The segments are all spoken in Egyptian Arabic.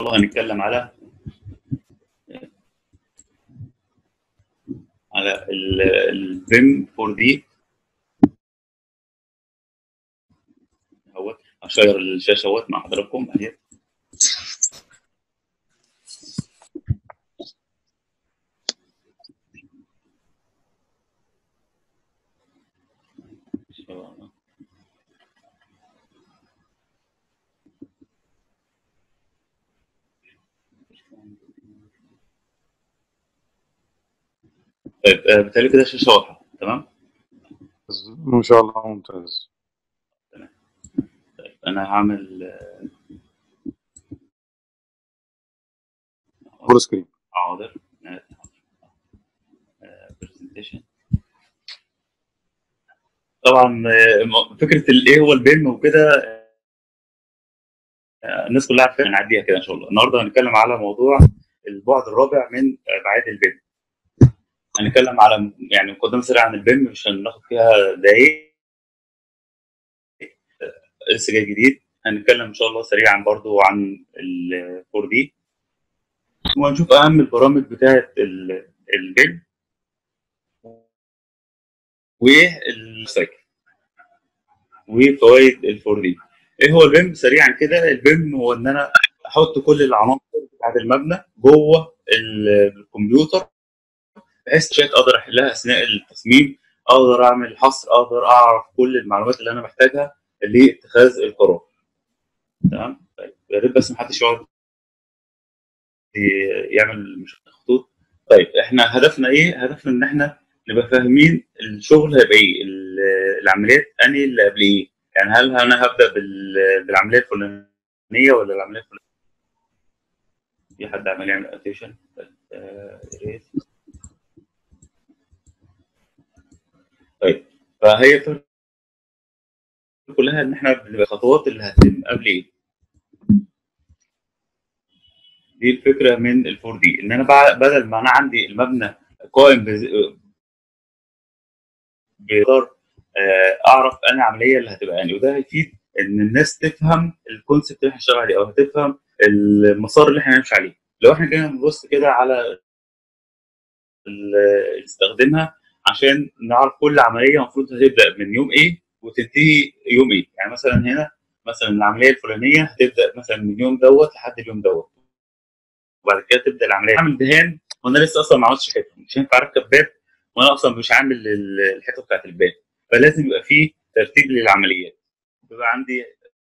الله هنتكلم على على البيم 4 دي اهوت هشير الشاشه اهوت مع حضراتكم اهي طيب آه، بالتالي كده الشاشه واضحه تمام ما شاء الله ممتاز طيب انا هعمل آه، فول سكرين حاضر برزنتيشن طبعا آه، فكره الايه هو البيم وكده آه، الناس كلها عارفه نعديها كده ان شاء الله النهارده هنتكلم على موضوع البعد الرابع من ابعاد البيم هنتكلم على يعني مقدمه سريعه عن البيم مش هناخد فيها دقايق آه، لسه جاي جديد هنتكلم ان شاء الله سريعا برضو عن ال 4 دي وهنشوف اهم البرامج بتاعه ال- البيم والسايكل وفوائد ال 4 دي ايه هو البيم سريعا كده البيم هو ان انا احط كل العناصر بتاعه المبنى جوه ال- الكمبيوتر بحيث شيء اقدر احلها اثناء التصميم اقدر اعمل حصر اقدر اعرف كل المعلومات اللي انا محتاجها لاتخاذ القرار تمام طيب يا ريت بس محدش يقعد ي- يعمل مش خطوط طيب احنا هدفنا ايه هدفنا ان احنا نبقى فاهمين الشغل هيبقى ايه ال- العمليات انهي اللي قبل ايه يعني هل انا هبدا بال- بالعمليه الفلانيه ولا العمليه الفلانيه في حد عمال يعمل اتيشن يا ريت طيب فهي الفكرة كلها ان احنا بنبقى الخطوات اللي هتتم قبل ايه دي الفكره من ال 4 دي ان انا بع- بدل ما انا عندي المبنى قائم بز- بقدر آه، اعرف انا عمليه اللي هتبقى يعني وده هيفيد ان الناس تفهم الكونسيبت اللي احنا هنشتغل عليه او هتفهم المسار اللي احنا هنمشي عليه لو احنا جينا نبص كده على ال- اللي استخدمها عشان نعرف كل عمليه المفروض هتبدا من يوم ايه وتنتهي يوم ايه يعني مثلا هنا مثلا العمليه الفلانيه هتبدا مثلا من اليوم دوت لحد اليوم دوت وبعد كده تبدا العمليه اعمل دهان وانا لسه اصلا ما عملتش حته مش هينفع اركب باب وانا اصلا مش عامل ال- الحته بتاعت الباب فلازم يبقى فيه ترتيب للعمليات بيبقى عندي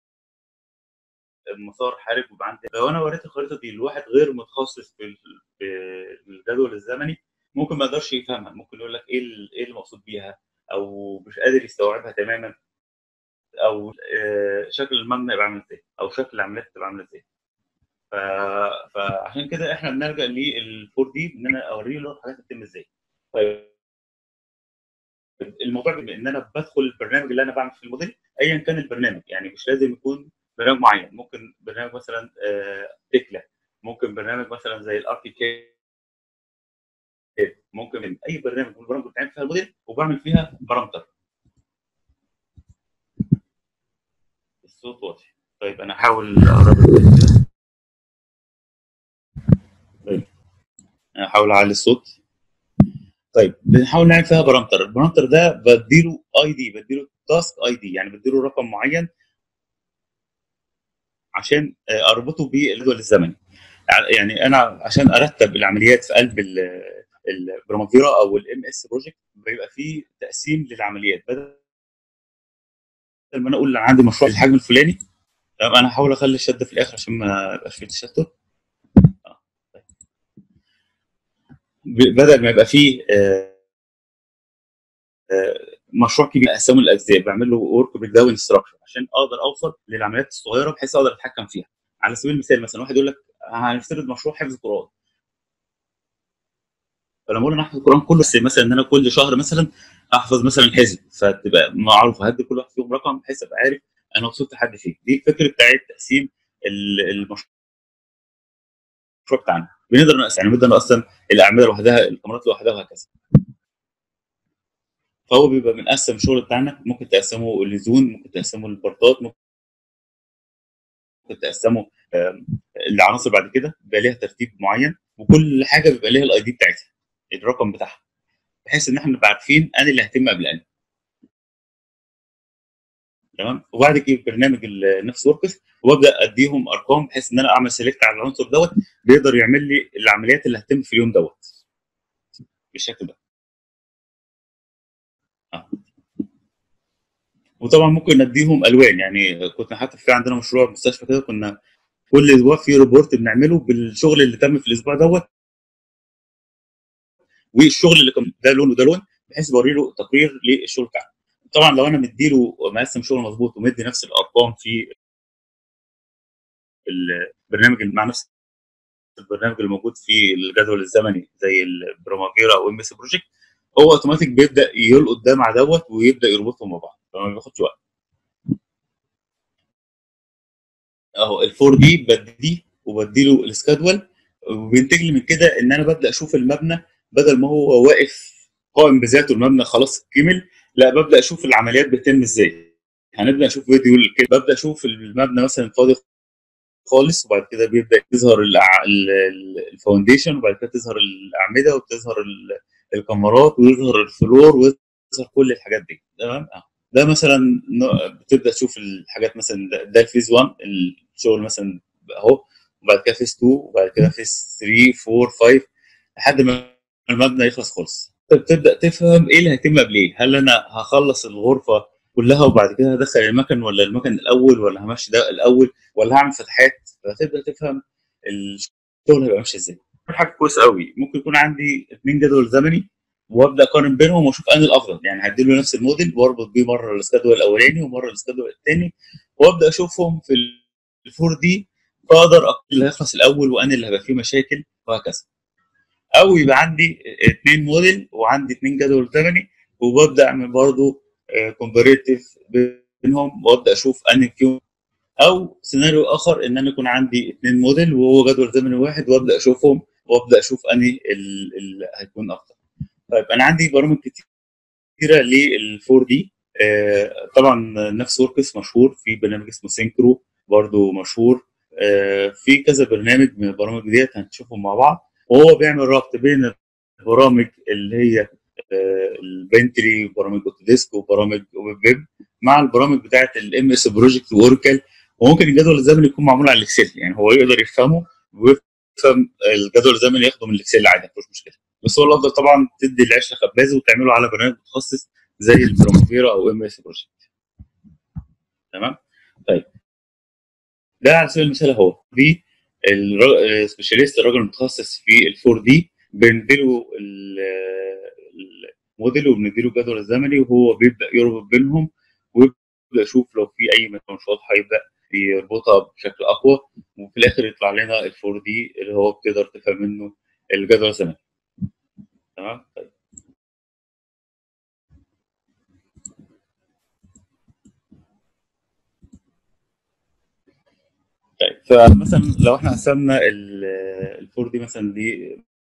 مسار حارب ويبقى عندي لو انا وريت الخريطه دي لواحد غير متخصص في ال- في الجدول الزمني ممكن ما يقدرش يفهمها ممكن يقول لك ايه ال- ايه المقصود بيها او مش قادر يستوعبها تماما او آه، شكل المبنى يبقى عامل ازاي او شكل العمليات تبقى عامله ازاي ف... فعشان كده احنا بنلجا لل 4 دي ان انا اوريه له الحاجات بتتم ازاي طيب الموضوع بما ان انا بدخل البرنامج اللي انا بعمل في الموديل ايا كان البرنامج يعني مش لازم يكون برنامج معين ممكن برنامج مثلا آه، تكلا ممكن برنامج مثلا زي الار تي كي ممكن من اي برنامج من البرامج اللي بتعمل فيها الموديل وبعمل فيها بارامتر الصوت واضح طيب انا هحاول اقرب الفيديو كده. طيب انا هحاول اعلي الصوت طيب بنحاول نعمل فيها بارامتر البارامتر ده بديله اي دي بديله تاسك اي دي يعني بديله رقم معين عشان آه، اربطه بالجدول الزمني يعني انا عشان ارتب العمليات في قلب ال- البرامافيرا او الام اس بروجكت بيبقى فيه تقسيم للعمليات بدل ما انا اقول انا عندي مشروع الحجم الفلاني تمام انا هحاول اخلي الشده في الاخر عشان ما يبقاش فيه تشتت آه، طيب. ب- بدل ما يبقى فيه آه، آه، مشروع كبير اقسمه لاجزاء بعمل له ورك بريك داون ستراكشر عشان اقدر اوصل للعمليات الصغيره بحيث اقدر اتحكم فيها على سبيل المثال مثلا واحد يقول لك هنفترض مشروع حفظ قران فلما اقول انا احفظ القران كله بس مثلا ان انا كل شهر مثلا احفظ مثلا حزب فتبقى معروف هدي كل واحد فيهم رقم بحيث ابقى عارف انا وصلت لحد فين دي الفكره بتاعت تقسيم ال- المشروع بتاعنا بنقدر نقسم يعني بنقدر نقسم الاعمده لوحدها الكاميرات لوحدها وهكذا فهو بيبقى بنقسم الشغل بتاعنا ممكن تقسمه لزون ممكن تقسمه لبارتات ممكن ممكن تقسمه آم، العناصر بعد كده بيبقى ليها ترتيب معين وكل حاجه بيبقى ليها الاي دي بتاعتها الرقم بتاعها بحيث ان احنا نبقى عارفين انا اللي هتم قبل انا تمام وبعد كده برنامج النفس وركس وابدا اديهم ارقام بحيث ان انا اعمل سيلكت على العنصر دوت بيقدر يعمل لي العمليات اللي هتتم في اليوم دوت بالشكل ده آه. وطبعا ممكن نديهم الوان يعني كنا حتى في عندنا مشروع مستشفى كده كنا كل اسبوع في ريبورت بنعمله بالشغل اللي تم في الاسبوع دوت والشغل اللي كان ده لون وده لون بحيث بوري له تقرير للشغل بتاعه طبعا لو انا مديله مقسم شغل مظبوط ومدي نفس الارقام في البرنامج مع نفس البرنامج اللي موجود في الجدول الزمني زي البرومافيرا او ام اس بروجكت هو اوتوماتيك بيبدا يلقط ده مع دوت ويبدا يربطهم مع بعض فما بياخدش وقت اهو الفور دي بدي وبديله السكادول وبينتج لي من كده ان انا ببدا اشوف المبنى بدل ما هو واقف قائم بذاته المبنى خلاص كمل لا ببدا اشوف العمليات بتتم ازاي هنبدا نشوف فيديو كده ببدا اشوف المبنى مثلا فاضي خالص وبعد كده بيبدا يظهر الع- ال- ال- الفاونديشن وبعد كده تظهر الاعمده وتظهر ال- الكاميرات ويظهر الفلور ويظهر كل الحاجات دي تمام اه ده مثلا نوع- بتبدا تشوف الحاجات مثلا ده, ده الفيز 1 الشغل مثلا اهو وبعد كده فيز 2 وبعد كده فيز 3 4 5 لحد ما المبنى يخلص خالص طب تبدا تفهم ايه اللي هيتم قبل هل انا هخلص الغرفه كلها وبعد كده هدخل المكن ولا المكن الاول ولا همشي ده الاول ولا هعمل فتحات فتبدا تفهم الشغل هيبقى ماشي ازاي حاجه كويس قوي ممكن يكون عندي اثنين جدول زمني وابدا اقارن بينهم واشوف انهي الافضل يعني هديله نفس الموديل واربط بيه مره السكادول الاولاني ومره السكادول الثاني وابدا اشوفهم في الفور دي فاقدر اقول اللي هيخلص الاول وانهي اللي هيبقى فيه مشاكل وهكذا او يبقى عندي اثنين موديل وعندي اثنين جدول زمني وببدا اعمل برضه كومباريتيف بينهم وابدا اشوف انهي فيهم او سيناريو اخر ان انا يكون عندي اثنين موديل وهو جدول زمني واحد وابدا اشوفهم وابدا اشوف انهي اللي هيكون افضل. طيب انا عندي برامج كتيره لل4 دي طبعا نفس وركس مشهور في برنامج اسمه سينكرو برضو مشهور آه، في كذا برنامج من البرامج ديت هنشوفهم مع بعض وهو بيعمل ربط بين البرامج اللي هي البنتري وبرامج اوتوديسك وبرامج ويب مع البرامج بتاعه الام اس بروجكت واوركل وممكن الجدول الزمني يكون معمول على الاكسل يعني هو يقدر يفهمه ويفهم الجدول الزمني ياخده من الاكسل عادي مفيش مشكله بس هو الافضل طبعا تدي العيش لخبازه وتعمله على برنامج متخصص زي البروموفيرا او ام اس بروجكت تمام طيب ده على سبيل المثال اهو دي السبيشاليست الراجل المتخصص في الفور دي بنديله الموديل وبنديله الجدول الزمني وهو بيبدا يربط بينهم ويبدا يشوف لو في اي مكان مش واضحه يبدا يربطها بشكل اقوى وفي الاخر يطلع لنا الفور دي اللي هو بتقدر تفهم منه الجدول الزمني تمام طيب طيب فمثلا لو احنا قسمنا الفور دي مثلا دي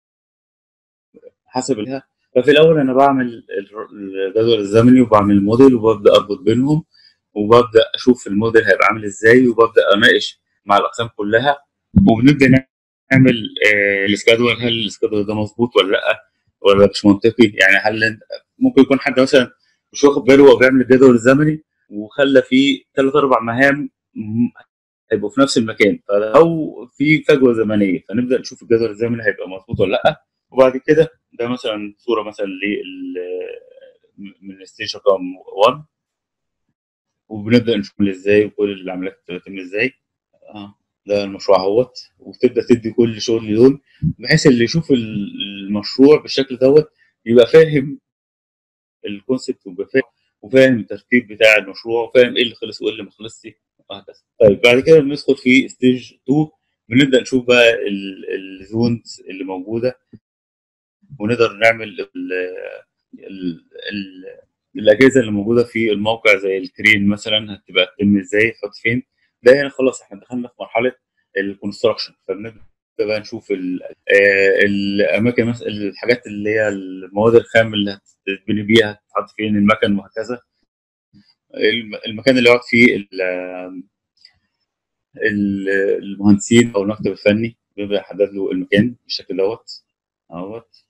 حسب لها ففي الاول انا بعمل الجدول الزمني وبعمل موديل وببدا اربط بينهم وببدا اشوف الموديل هيبقى عامل ازاي وببدا اناقش مع الاقسام كلها وبنبدا نعمل آه السكادول هل السكادول ده مظبوط ولا لا ولا مش منطقي يعني هل ممكن يكون حد مثلا مش واخد باله وهو بيعمل الجدول الزمني وخلى فيه ثلاث اربع مهام هيبقوا في نفس المكان او في فجوه زمنيه فنبدا نشوف الجدول الزمني هيبقى مظبوط ولا لا وبعد كده ده مثلا صوره مثلا لل من الستيج رقم 1 وبنبدا نشوف ازاي وكل العمليات بتتم ازاي اه ده المشروع اهوت وتبدا تدي كل شغل لون بحيث اللي يشوف المشروع بالشكل دوت يبقى فاهم الكونسبت ويبقى فاهم وفاهم الترتيب بتاع المشروع وفاهم ايه اللي خلص وايه اللي ما خلصش وهكذا طيب بعد كده بندخل في ستيج 2 بنبدا نشوف بقى الزونز اللي موجوده ونقدر نعمل ال ال ال الاجهزه اللي موجوده في الموقع زي الكرين مثلا هتبقى تتم ازاي تحط فين ده هنا خلاص احنا دخلنا في مرحله الكونستراكشن فبنبدا بقى نشوف الاماكن مثلا الحاجات اللي هي المواد الخام اللي هتتبني بيها هتتحط فين المكن وهكذا المكان اللي يقعد فيه ال- المهندسين او المكتب الفني بيبدا يحدد له المكان بالشكل دوت اهوت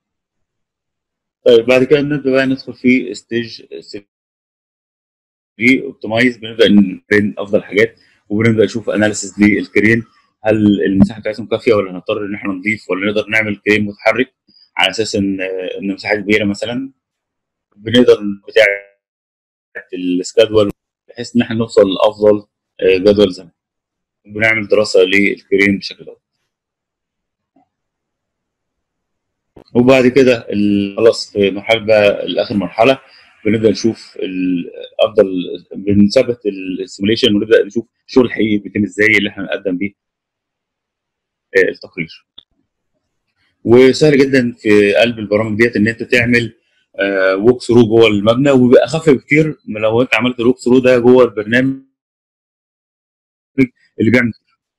طيب بعد كده نبدا بقى ندخل في ستيج 3 اوبتمايز بنبدا نبين افضل حاجات وبنبدا نشوف اناليسيس للكرين هل المساحه بتاعتهم كافيه ولا نضطر ان احنا نضيف ولا نقدر نعمل كرين متحرك على اساس ان ان مساحه كبيره مثلا بنقدر بتاع السكادول بحيث ان احنا نوصل لافضل آه، جدول زمني بنعمل دراسه للكرين بشكل ده وبعد كده ال- خلاص في مرحله بقى الاخر مرحله بنبدا نشوف ال- افضل بنثبت السيموليشن ونبدا نشوف الشغل الحقيقي بيتم ازاي اللي احنا نقدم بيه آه، التقرير وسهل جدا في قلب البرامج ديت ان انت تعمل ووك ثرو جوه المبنى وبيبقى اخف بكتير من لو انت عملت الوك ثرو ده جوه البرنامج اللي بيعمل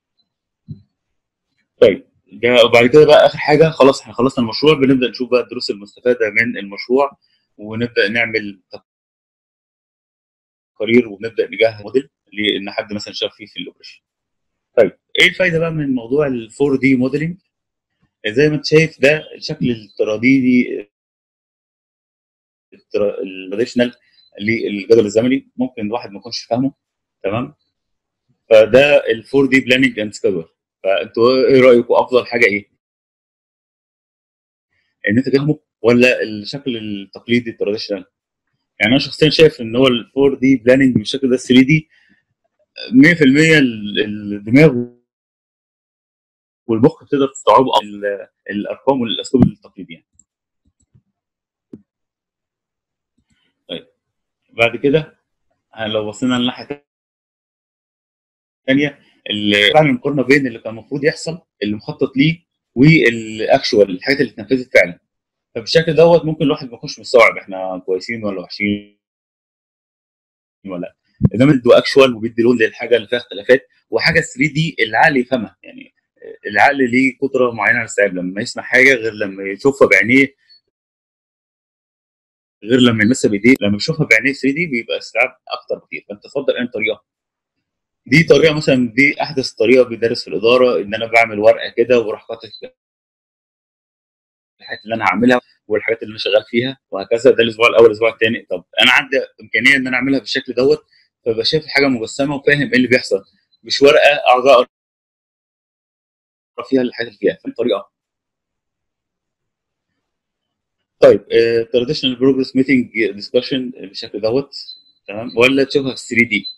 طيب ده وبعد كده بقى اخر حاجه خلاص احنا خلصنا المشروع بنبدا نشوف بقى الدروس المستفاده من المشروع ونبدا نعمل تقارير ونبدا نجهز موديل لان حد مثلا شاف فيه في الاوبريشن طيب ايه الفايده بقى من موضوع ال 4 دي موديلنج زي ما انت شايف ده الشكل التراديدي التراديشنال للجدول الزمني ممكن الواحد ما يكونش فاهمه تمام فده ال 4 دي بلاننج اند سكادول فانتوا ايه رايكم افضل حاجه ايه؟ ان انت تفهمه ولا الشكل التقليدي التراديشنال؟ يعني انا شخصيا شايف ان هو ال 4 دي بلاننج بالشكل ده 3 دي 100% ال- الدماغ والمخ بتقدر تستوعبه ال- الارقام والاسلوب التقليدي يعني. طيب بعد كده لو بصينا للناحيه الثانيه اللي بعمل مقارنه بين اللي كان المفروض يحصل اللي مخطط ليه والاكشوال الحاجات اللي اتنفذت فعلا فبالشكل دوت ممكن الواحد ما يكونش مستوعب احنا كويسين ولا وحشين ولا ده بيدوا اكشوال وبيدي لون للحاجه اللي فيها اختلافات وحاجه 3 دي العقل يفهمها يعني العقل ليه قدره معينه على الاستيعاب لما يسمع حاجه غير لما يشوفها بعينيه غير لما يلمسها بايديه لما يشوفها بعينيه 3 دي بيبقى استيعاب اكتر كتير فانت تفضل اي طريقه دي طريقه مثلا دي احدث طريقه بيدرس في الاداره ان انا بعمل ورقه كده واروح كاتب الحاجات اللي انا هعملها والحاجات اللي انا شغال فيها وهكذا ده الاسبوع الاول الاسبوع الثاني طب انا عندي امكانيه ان انا اعملها بالشكل دوت فبقى شايف الحاجه مجسمه وفاهم ايه اللي بيحصل مش ورقه اقعد اقرا فيها الحاجات اللي فيها فاهم طريقه طيب تراديشنال بروجرس ميتنج ديسكشن بالشكل دوت تمام ولا تشوفها في 3 دي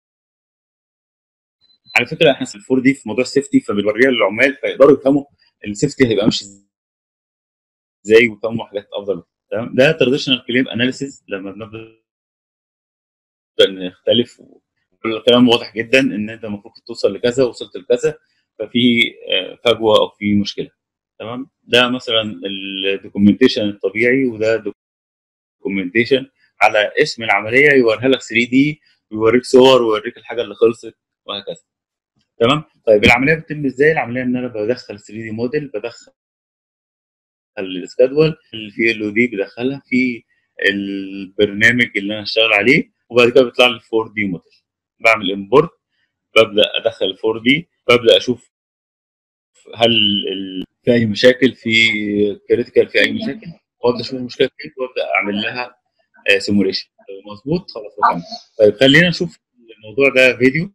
على فكره احنا في الفور دي في موضوع السيفتي فبنوريها للعمال فيقدروا يفهموا السيفتي هيبقى ماشي ازاي ويفهموا حاجات افضل تمام ده تراديشنال كليم اناليسيز لما بنبدا نختلف والكلام واضح جدا ان انت المفروض توصل لكذا وصلت لكذا ففي آه، فجوه او في مشكله تمام ده مثلا الدوكيومنتيشن الطبيعي وده دوكيومنتيشن على اسم العمليه يوريها لك 3 دي ويوريك صور ويوريك الحاجه اللي خلصت وهكذا تمام طيب العمليه بتتم ازاي العمليه ان انا بدخل 3 دي موديل بدخل السكادول اللي فيه ال دي بدخلها في البرنامج اللي انا هشتغل عليه وبعد كده بيطلع لي 4 دي موديل بعمل امبورت ببدا ادخل 4 دي ببدا اشوف هل ال- في اي مشاكل في كريتيكال في اي مشاكل وابدا اشوف المشكله فين وابدا اعمل لها سيموليشن مظبوط خلاص بكمل طيب خلينا نشوف الموضوع ده فيديو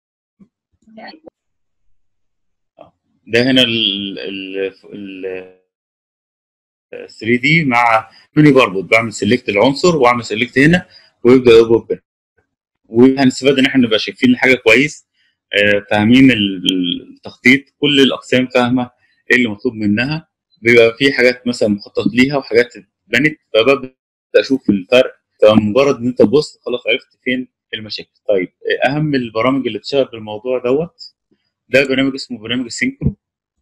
ده هنا ال ال ال 3 دي مع مني بربط بعمل سيلكت العنصر واعمل سيلكت هنا ويبدا يربط بينهم وهنستفاد ان احنا نبقى شايفين الحاجه كويس آه، فاهمين ال- التخطيط كل الاقسام فاهمه ايه اللي مطلوب منها بيبقى في حاجات مثلا مخطط ليها وحاجات اتبنت فببدا اشوف الفرق فمجرد ان انت تبص خلاص عرفت فين المشاكل طيب آه، اهم البرامج اللي بتشتغل بالموضوع دوت ده برنامج اسمه برنامج السينكرو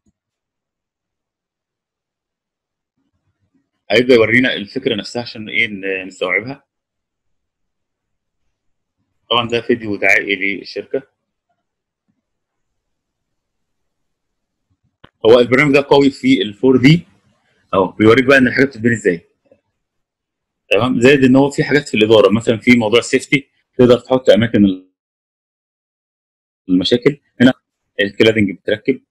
هيبدا يورينا الفكره نفسها عشان ايه ن- نستوعبها طبعا ده فيديو دعائي للشركه هو البرنامج ده قوي في ال 4 دي اهو بيوريك بقى ان الحاجات بتتبني ازاي تمام زائد ان هو في حاجات في الاداره مثلا في موضوع السيفتي تقدر تحط اماكن المشاكل هنا الكلادنج بتركب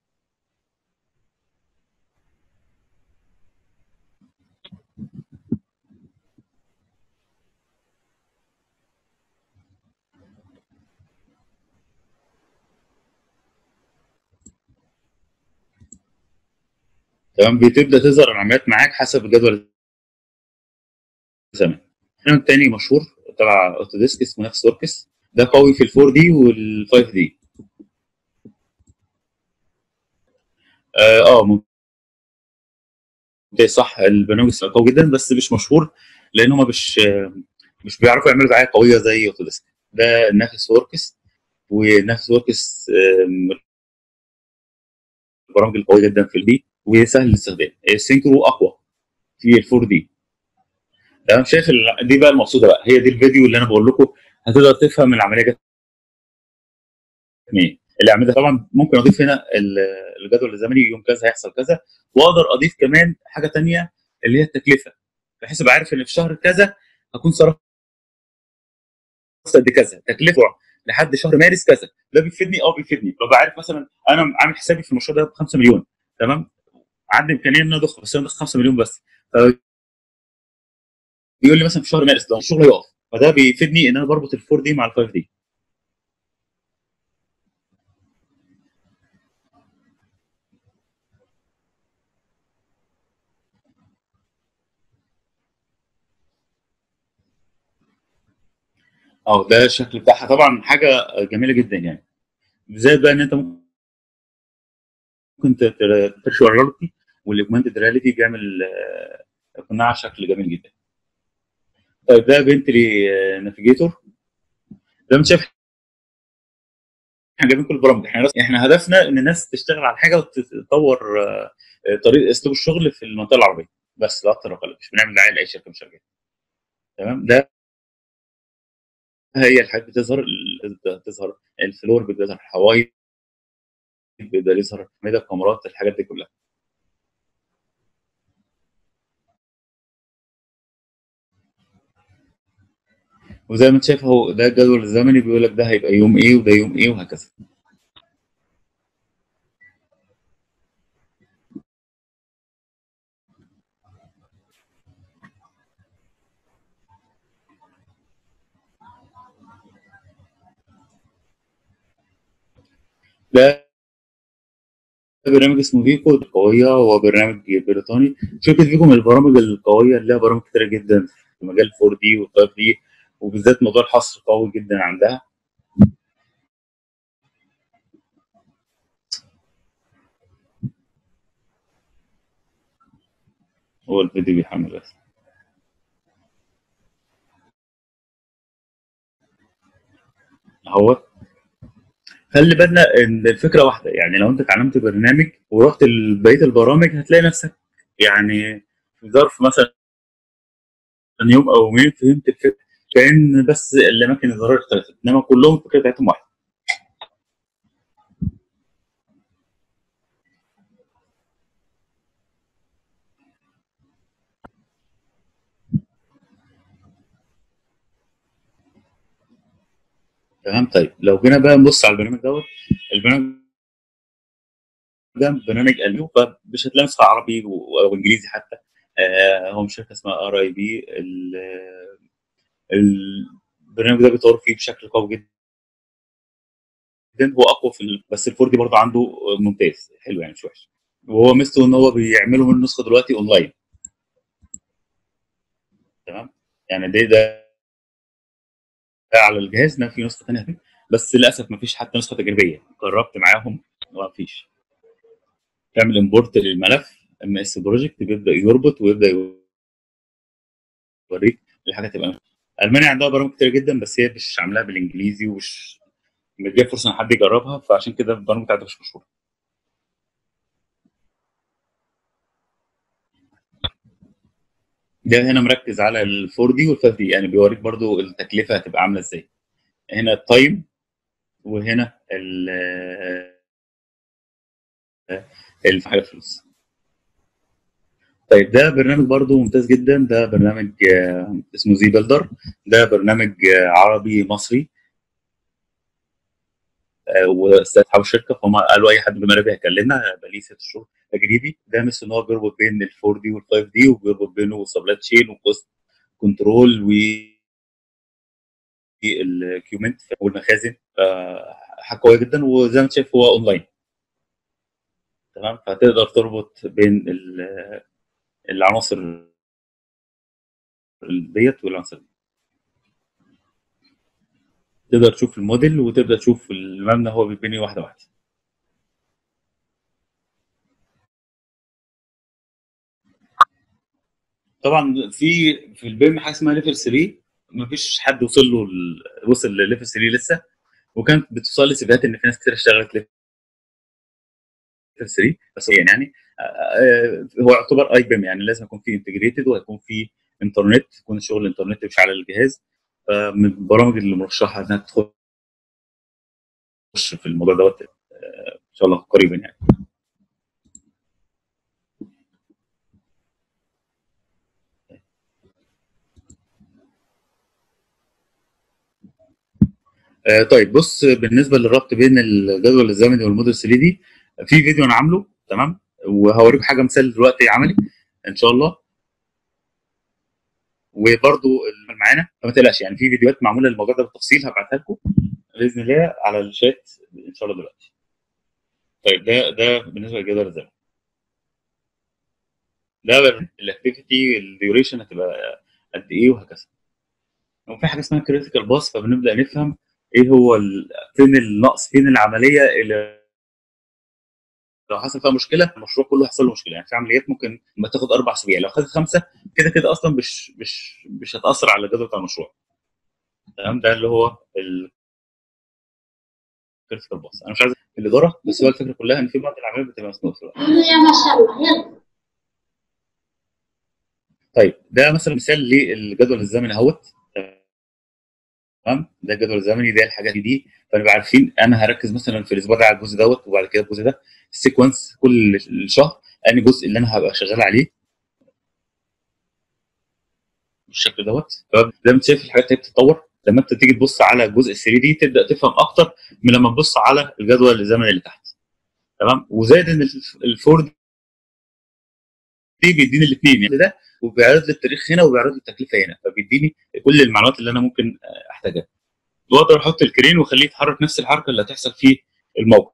تمام بتبدا تظهر العمليات معاك حسب الجدول الزمني الفيلم التاني مشهور تبع اوتوديسك اسمه نفس وركس ده قوي في الفور دي والفايف دي اه آه، ممتاز صح البرنامج قوي جدا بس مش مشهور لان هم مش مش بيعرفوا يعملوا دعايه قويه زي اوتوديسك ده نفس وركس ونفس وركس آم، البرامج القويه جدا في البي وسهل الاستخدام السينكرو اقوى في الفور دي تمام شايف ال- دي بقى المقصوده بقى هي دي الفيديو اللي انا بقول لكم هتقدر تفهم العمليه جت منين الاعمده طبعا ممكن اضيف هنا ال- الجدول الزمني يوم كذا هيحصل كذا واقدر اضيف كمان حاجه تانية اللي هي التكلفه بحيث ابقى عارف ان في شهر كذا هكون صرفت قد كذا تكلفه لحد شهر مارس كذا ده بيفيدني اه بيفيدني ببقى عارف مثلا انا عامل حسابي في المشروع ده ب 5 مليون تمام عندي امكانيه ان انا اضخ بس انا اضخ 5 مليون بس بيقول لي مثلا في شهر مارس لو الشغل هيقف فده بيفيدني ان انا بربط الفور دي مع الفايف دي اه ده الشكل بتاعها طبعا حاجه جميله جدا يعني بالذات بقى ان انت ممكن ترشوال رياليتي والاجمانتد رياليتي بيعمل آه، قناع شكل جميل جدا طيب ده بنتلي نافيجيتور ده انت شايف احنا جايبين كل البرامج احنا رس- احنا هدفنا ان الناس تشتغل على حاجه وتطور آه، آه، طريقه اسلوب الشغل في المنطقه العربيه بس لا اكتر ولا أقل. مش بنعمل دعايه لاي شركه من الشركات تمام ده هي الحاجات بتظهر ال- تظهر الفلور بتظهر الحوايط بيبدا يظهر مدى الكاميرات الحاجات دي كلها وزي ما انت شايف اهو ده الجدول الزمني بيقول لك ده هيبقى يوم ايه وده يوم ايه وهكذا ده برنامج اسمه فيكو القوية هو برنامج بريطاني شركة فيكو من البرامج القوية اللي لها برامج كتيرة جدا في مجال 4 دي و 5 دي وبالذات موضوع الحصر قوي جدا عندها هو الفيديو بيحمل بس اهو خلي بالنا ان الفكره واحده يعني لو انت اتعلمت برنامج ورحت بقيه البرامج هتلاقي نفسك يعني في ظرف مثلا يوم او يومين فهمت الفكره كان بس الاماكن الزرار اختلفت انما كلهم الفكره بتاعتهم واحده تمام طيب لو جينا بقى نبص على البرنامج دوت البرنامج ده برنامج اليو فمش هتلاقي نسخه عربي و- او انجليزي حتى آه هو مش شركه اسمها ار اي بي البرنامج ده بيطور فيه بشكل قوي جدا هو اقوى في ال... بس الفور دي برضه عنده ممتاز حلو يعني مش وحش وهو ميزته ان هو بيعملوا منه نسخه دلوقتي اونلاين تمام يعني ده ده ده على الجهاز ما في نسخه ثانيه فيه بس للاسف ما فيش حتى نسخه تجريبيه جربت معاهم ما فيش تعمل امبورت للملف ام اس بروجكت بيبدا يربط ويبدا يوريك الحاجه تبقى المانيا عندها برامج كتير جدا بس هي مش عاملاها بالانجليزي ومش مديها فرصه ان حد يجربها فعشان كده البرامج بتاعتها مش مشهوره ده هنا مركز على الفور دي والفايف دي يعني بيوريك برضو التكلفه هتبقى عامله ازاي هنا التايم وهنا ال الحاجه الفلوس طيب ده برنامج برضو ممتاز جدا ده برنامج آه، اسمه زي بيلدر ده برنامج آه، عربي مصري آه، واصحاب الشركه فهم قالوا اي حد بالمرابي هيكلمنا هيبقى ليه ست شهور تجريبي ده مثل ان هو بيربط بين الفور دي والفايف دي وبيربط بينه والسبلاي تشين وكوست كنترول و الكيومنت والمخازن آه، حاجه قويه جدا وزي ما انت شايف هو اونلاين تمام فتقدر تربط بين ال- العناصر ديت والعناصر دي تقدر تشوف الموديل وتبدا تشوف المبنى هو بيتبني واحده واحده طبعا في في البيم حاجه اسمها ليفل 3 مفيش حد وصل له ال- وصل لليفل 3 لسه وكانت بتوصل لي سيفيهات ان في ناس كتير اشتغلت ليفل 3 بس يعني يعني آه، آه، هو يعتبر اي بيم يعني لازم يكون فيه انتجريتد وهيكون فيه انترنت يكون شغل الانترنت مش على الجهاز فمن البرامج اللي مرشحه انها تخش في الموضوع دوت آه، ان شاء الله قريبا يعني آه، طيب بص بالنسبه للربط بين الجدول الزمني والموديل 3 دي في فيديو انا عامله تمام وهوريكم حاجه مثال دلوقتي عملي ان شاء الله وبرده اللي معانا فما تقلقش يعني في فيديوهات معموله للموضوع ده بالتفصيل هبعتها لكم باذن الله على الشات ان شاء الله دلوقتي طيب ده ده بالنسبه للجدول الزمني ده الاكتيفيتي الديوريشن هتبقى قد ايه وهكذا وفي حاجه اسمها كريتيكال باس فبنبدا نفهم ايه هو ال- فين النقص فين العمليه اللي لو حصل فيها مشكله المشروع كله هيحصل له مشكله يعني في عمليات ممكن ما تاخد اربع اسابيع لو خدت خمسه كده كده اصلا مش مش مش هتاثر على الجدول بتاع المشروع تمام ده اللي هو الكريتيكال باس انا مش عايز الاداره بس هو الفكره كلها ان في بعض العمليات بتبقى مسنوده في الوقت يا ما شاء الله يلا طيب ده مثلا مثال للجدول الزمني اهوت تمام ده الجدول الزمني ده الحاجات دي فنبقى عارفين انا هركز مثلا في الاسبوع ده على الجزء دوت وبعد كده الجزء ده السيكونس كل الشهر انهي جزء اللي انا هبقى شغال عليه بالشكل دوت فزي ما انت شايف الحاجات هي بتتطور لما انت تيجي تبص على الجزء ال 3 دي تبدا تفهم اكتر من لما تبص على الجدول الزمني اللي تحت تمام وزائد ان الفور دي بيديني الاثنين يعني ده وبيعرض لي التاريخ هنا وبيعرض لي التكلفه هنا فبيديني كل المعلومات اللي انا ممكن آه، احتاجها واقدر احط الكرين واخليه يتحرك نفس الحركه اللي هتحصل في الموقع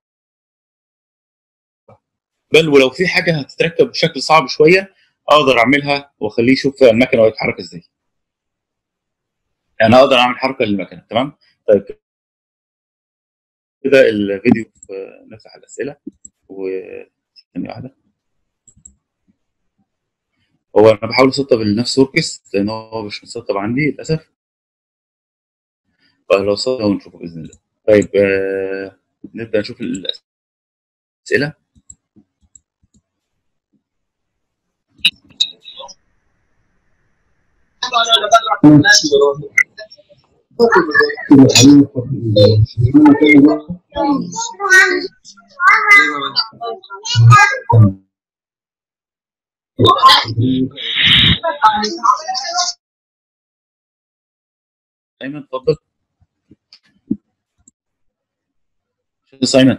بل ولو في حاجه هتتركب بشكل صعب شويه اقدر اعملها واخليه يشوف المكنه وهي بتتحرك ازاي يعني اقدر اعمل حركه للمكنه تمام طيب كده الفيديو في- نفتح الاسئله و ثانيه واحده هو انا بحاول اسطب النفس وركس لان هو مش مسطب عندي للاسف فلو سطب ونشوفه باذن الله طيب آه نبدا نشوف الاسئله ايمن اتفضل باشمهندس ايمن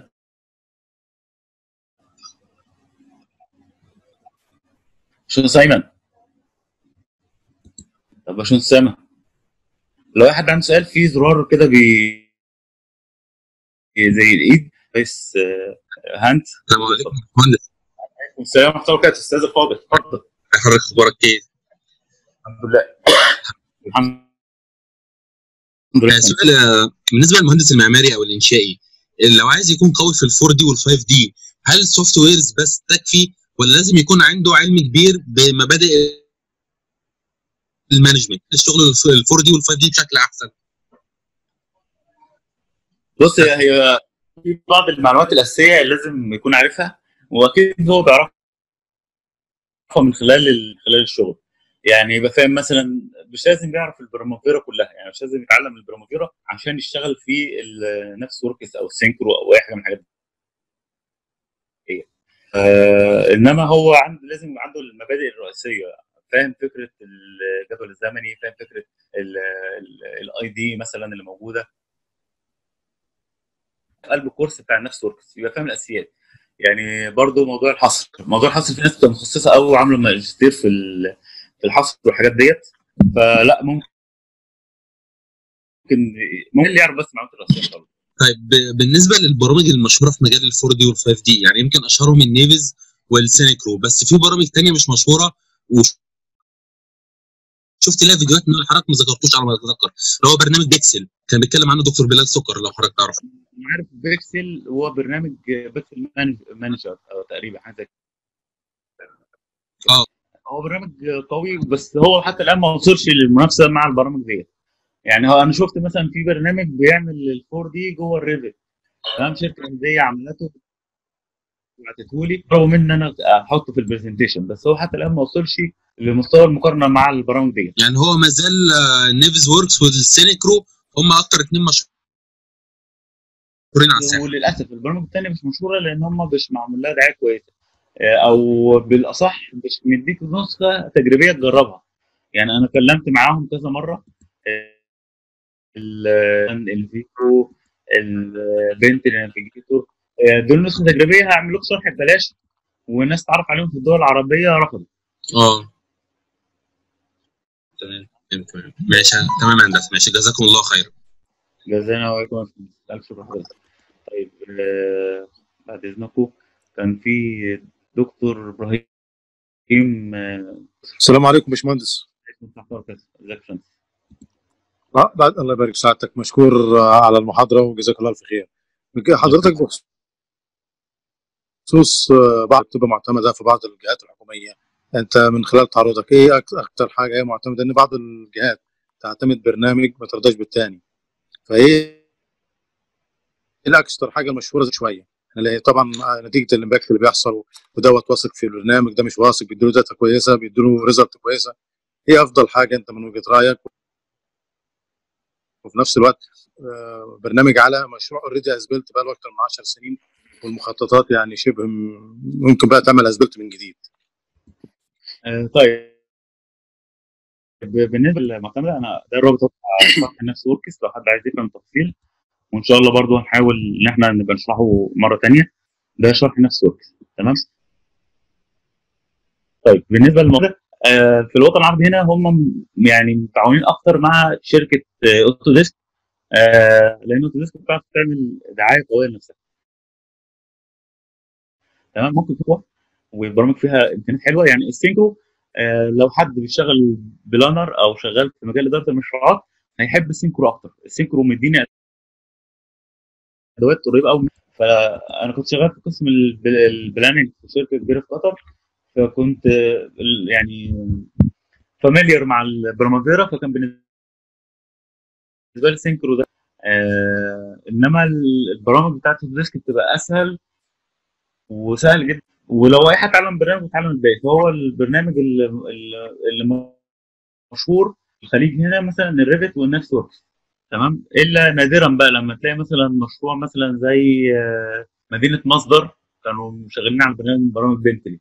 باشمهندس ايمن طب باشمهندس سامة لو اي حد عنده سؤال في زرار كده بي زي الايد بس هاند السلام عليكم مهندس السلام ورحمه الله وبركاته استاذ الفاضل اتفضل حضرتك اخبارك ايه؟ الحمد لله الحمد آه، لله سؤال آه، بالنسبه للمهندس المعماري او الانشائي لو عايز يكون قوي في الفور دي والفايف دي هل السوفت ويرز بس تكفي ولا لازم يكون عنده علم كبير بمبادئ المانجمنت الشغل الفور دي والفايف دي بشكل احسن بص هي هي في بعض المعلومات الاساسيه اللي لازم يكون عارفها واكيد هو بيعرفها من خلال ال- خلال الشغل يعني يبقى فاهم مثلا مش لازم يعرف البرمجيره كلها يعني مش لازم يتعلم البرمجيره عشان يشتغل في ال- نفس وركس او السينكرو او اي حاجه من الحاجات دي آه انما هو عنده لازم يبقى عنده المبادئ الرئيسيه فاهم فكره الجدول الزمني فاهم فكره الاي دي مثلا اللي موجوده قلب الكورس بتاع النفس وركس يبقى فاهم الاساسيات يعني برضو موضوع الحصر موضوع الحصر في ناس بتبقى متخصصه قوي وعامله ماجستير في ال- في الحصر والحاجات ديت فلا ممكن ممكن اللي يعرف بس معلومات الرئيسيه خالص طيب ب- بالنسبه للبرامج المشهوره في مجال الفور دي والفايف دي يعني يمكن اشهرهم النيفز والسينيكرو بس في برامج تانية مش مشهوره وشفت لها فيديوهات من حضرتك ما ذكرتوش على ما اتذكر اللي هو برنامج بيكسل كان بيتكلم عنه دكتور بلال سكر لو حضرتك تعرف انا عارف بيكسل هو برنامج بيكسل مانج- مانجر او تقريبا حاجه زي كده. اه. هو برنامج قوي بس هو حتى الان ما وصلش للمنافسه مع البرامج ديت يعني هو انا شفت مثلا في برنامج بيعمل الفور دي جوه الريفت تمام شركه هنديه عملته بعتته لي رغم ان انا احطه في البرزنتيشن بس هو حتى الان ما وصلش لمستوى المقارنه مع البرامج ديت يعني هو ما زال نيفز ووركس والسينيكرو هم اكتر اتنين مشهورين على الساحه وللاسف البرامج الثانيه مش مشهوره لان هم مش معمول لها دعايه كويسه آه، او بالاصح مش مديك نسخه تجريبيه تجربها يعني انا كلمت معاهم كذا مره آه، ال- الفيكو البنت نافيجيتور آه، دول نسخه تجريبيه هيعمل لك شرح ببلاش والناس تعرف عليهم في الدول العربيه رفضوا اه تمام تمام تمام. ماشي تمام يا هندسه ماشي جزاكم الله خير جزانا وعليكم الف شكر حضرتك طيب آه، بعد اذنكم كان في دكتور ابراهيم آه، السلام عليكم باشمهندس اسمه بتاع فرقة. ازيك يا باشمهندس؟ آه، بعد الله يبارك في سعادتك مشكور آه، على المحاضره وجزاك الله الف خير حضرتك بخصوص آه، بعض بتبقى معتمده في بعض الجهات الحكوميه انت من خلال تعرضك ايه أك- اكتر حاجه هي معتمده ان بعض الجهات تعتمد برنامج ما ترضاش بالتاني فايه ايه الاكثر حاجه المشهوره شويه اللي هي طبعا نتيجه الامباكت اللي بيحصل ودوت واثق في البرنامج ده مش واثق بيديله داتا كويسه بيديله ريزلت كويسه ايه افضل حاجه انت من وجهه رايك وفي نفس الوقت آه، برنامج على مشروع اوريدي اسبلت بقى له اكتر من 10 سنين والمخططات يعني شبه م- ممكن بقى تعمل اسبلت من جديد آه، طيب ب- بالنسبه للمعتمده انا ده الرابط بتاع شرح النفس وركس لو حد عايز يفهم التفصيل وان شاء الله برضو هنحاول ان احنا نبقى نشرحه مره تانية ده شرح نفس وركس تمام طيب بالنسبه للموضوع آه، في الوطن العربي هنا هم م- يعني متعاونين اكتر مع شركه آه، اوتوديسك آه، لان اوتوديسك بتعرف تعمل دعايه قويه لنفسها تمام ممكن تروح والبرامج فيها امكانيات حلوه يعني السينكرو آه، لو حد بيشتغل بلانر او شغال في مجال اداره المشروعات هيحب السينكرو اكتر السينكرو مديني ادوات قريبه قوي فانا كنت شغال في قسم الب- البلاننج في شركه كبيره في قطر فكنت آه، ال- يعني فاميليار مع البرمجيرا فكان بالنسبه لي السينكرو ده آه انما ال- البرامج بتاعت الديسك بتبقى اسهل وسهل جدا ولو اي حد اتعلم برنامج اتعلم ازاي فهو البرنامج اللي, اللي مشهور في الخليج هنا مثلا الريفت والنفس وركس تمام الا نادرا بقى لما تلاقي مثلا مشروع مثلا زي آه، مدينه مصدر كانوا شغالين على برنامج برامج بنتلي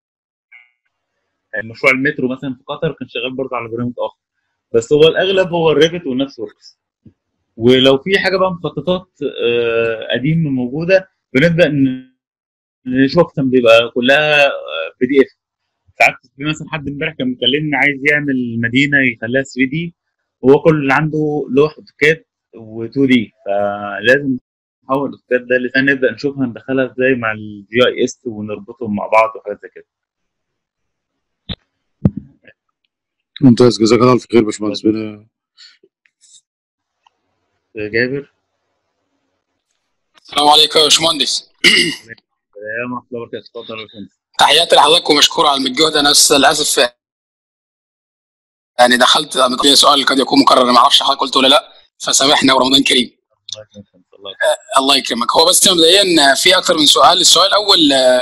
مشروع المترو مثلا في قطر كان شغال برضه على برنامج اخر بس هو الاغلب هو الريفت والنفس وركس ولو في حاجه بقى مخططات آه، قديمه موجوده بنبدا ن- نشوف مثلا بيبقى كلها بي دي اف ساعات في مثلا حد امبارح كان مكلمني عايز يعمل مدينه يخليها 3 دي وهو كل اللي عنده لوح اوتوكاد و2 دي فلازم نحول الاوتوكاد ده لسان نبدا نشوفها ندخلها ازاي مع الجي اي اس ونربطهم مع بعض وحاجات زي كده ممتاز جزاك الله الف خير باشمهندس بنا- جابر السلام عليكم يا باشمهندس يا مرحبا الله وبركاته اتفضل يا باشمهندس تحياتي لحضرتك ومشكور على المجهود انا بس للاسف يعني دخلت مطلع سؤال قد يكون مكرر ما اعرفش حضرتك قلت ولا لا فسامحنا ورمضان كريم الله يكرمك الله الله يكرمك هو بس مبدئيا في اكثر من سؤال السؤال الاول آه،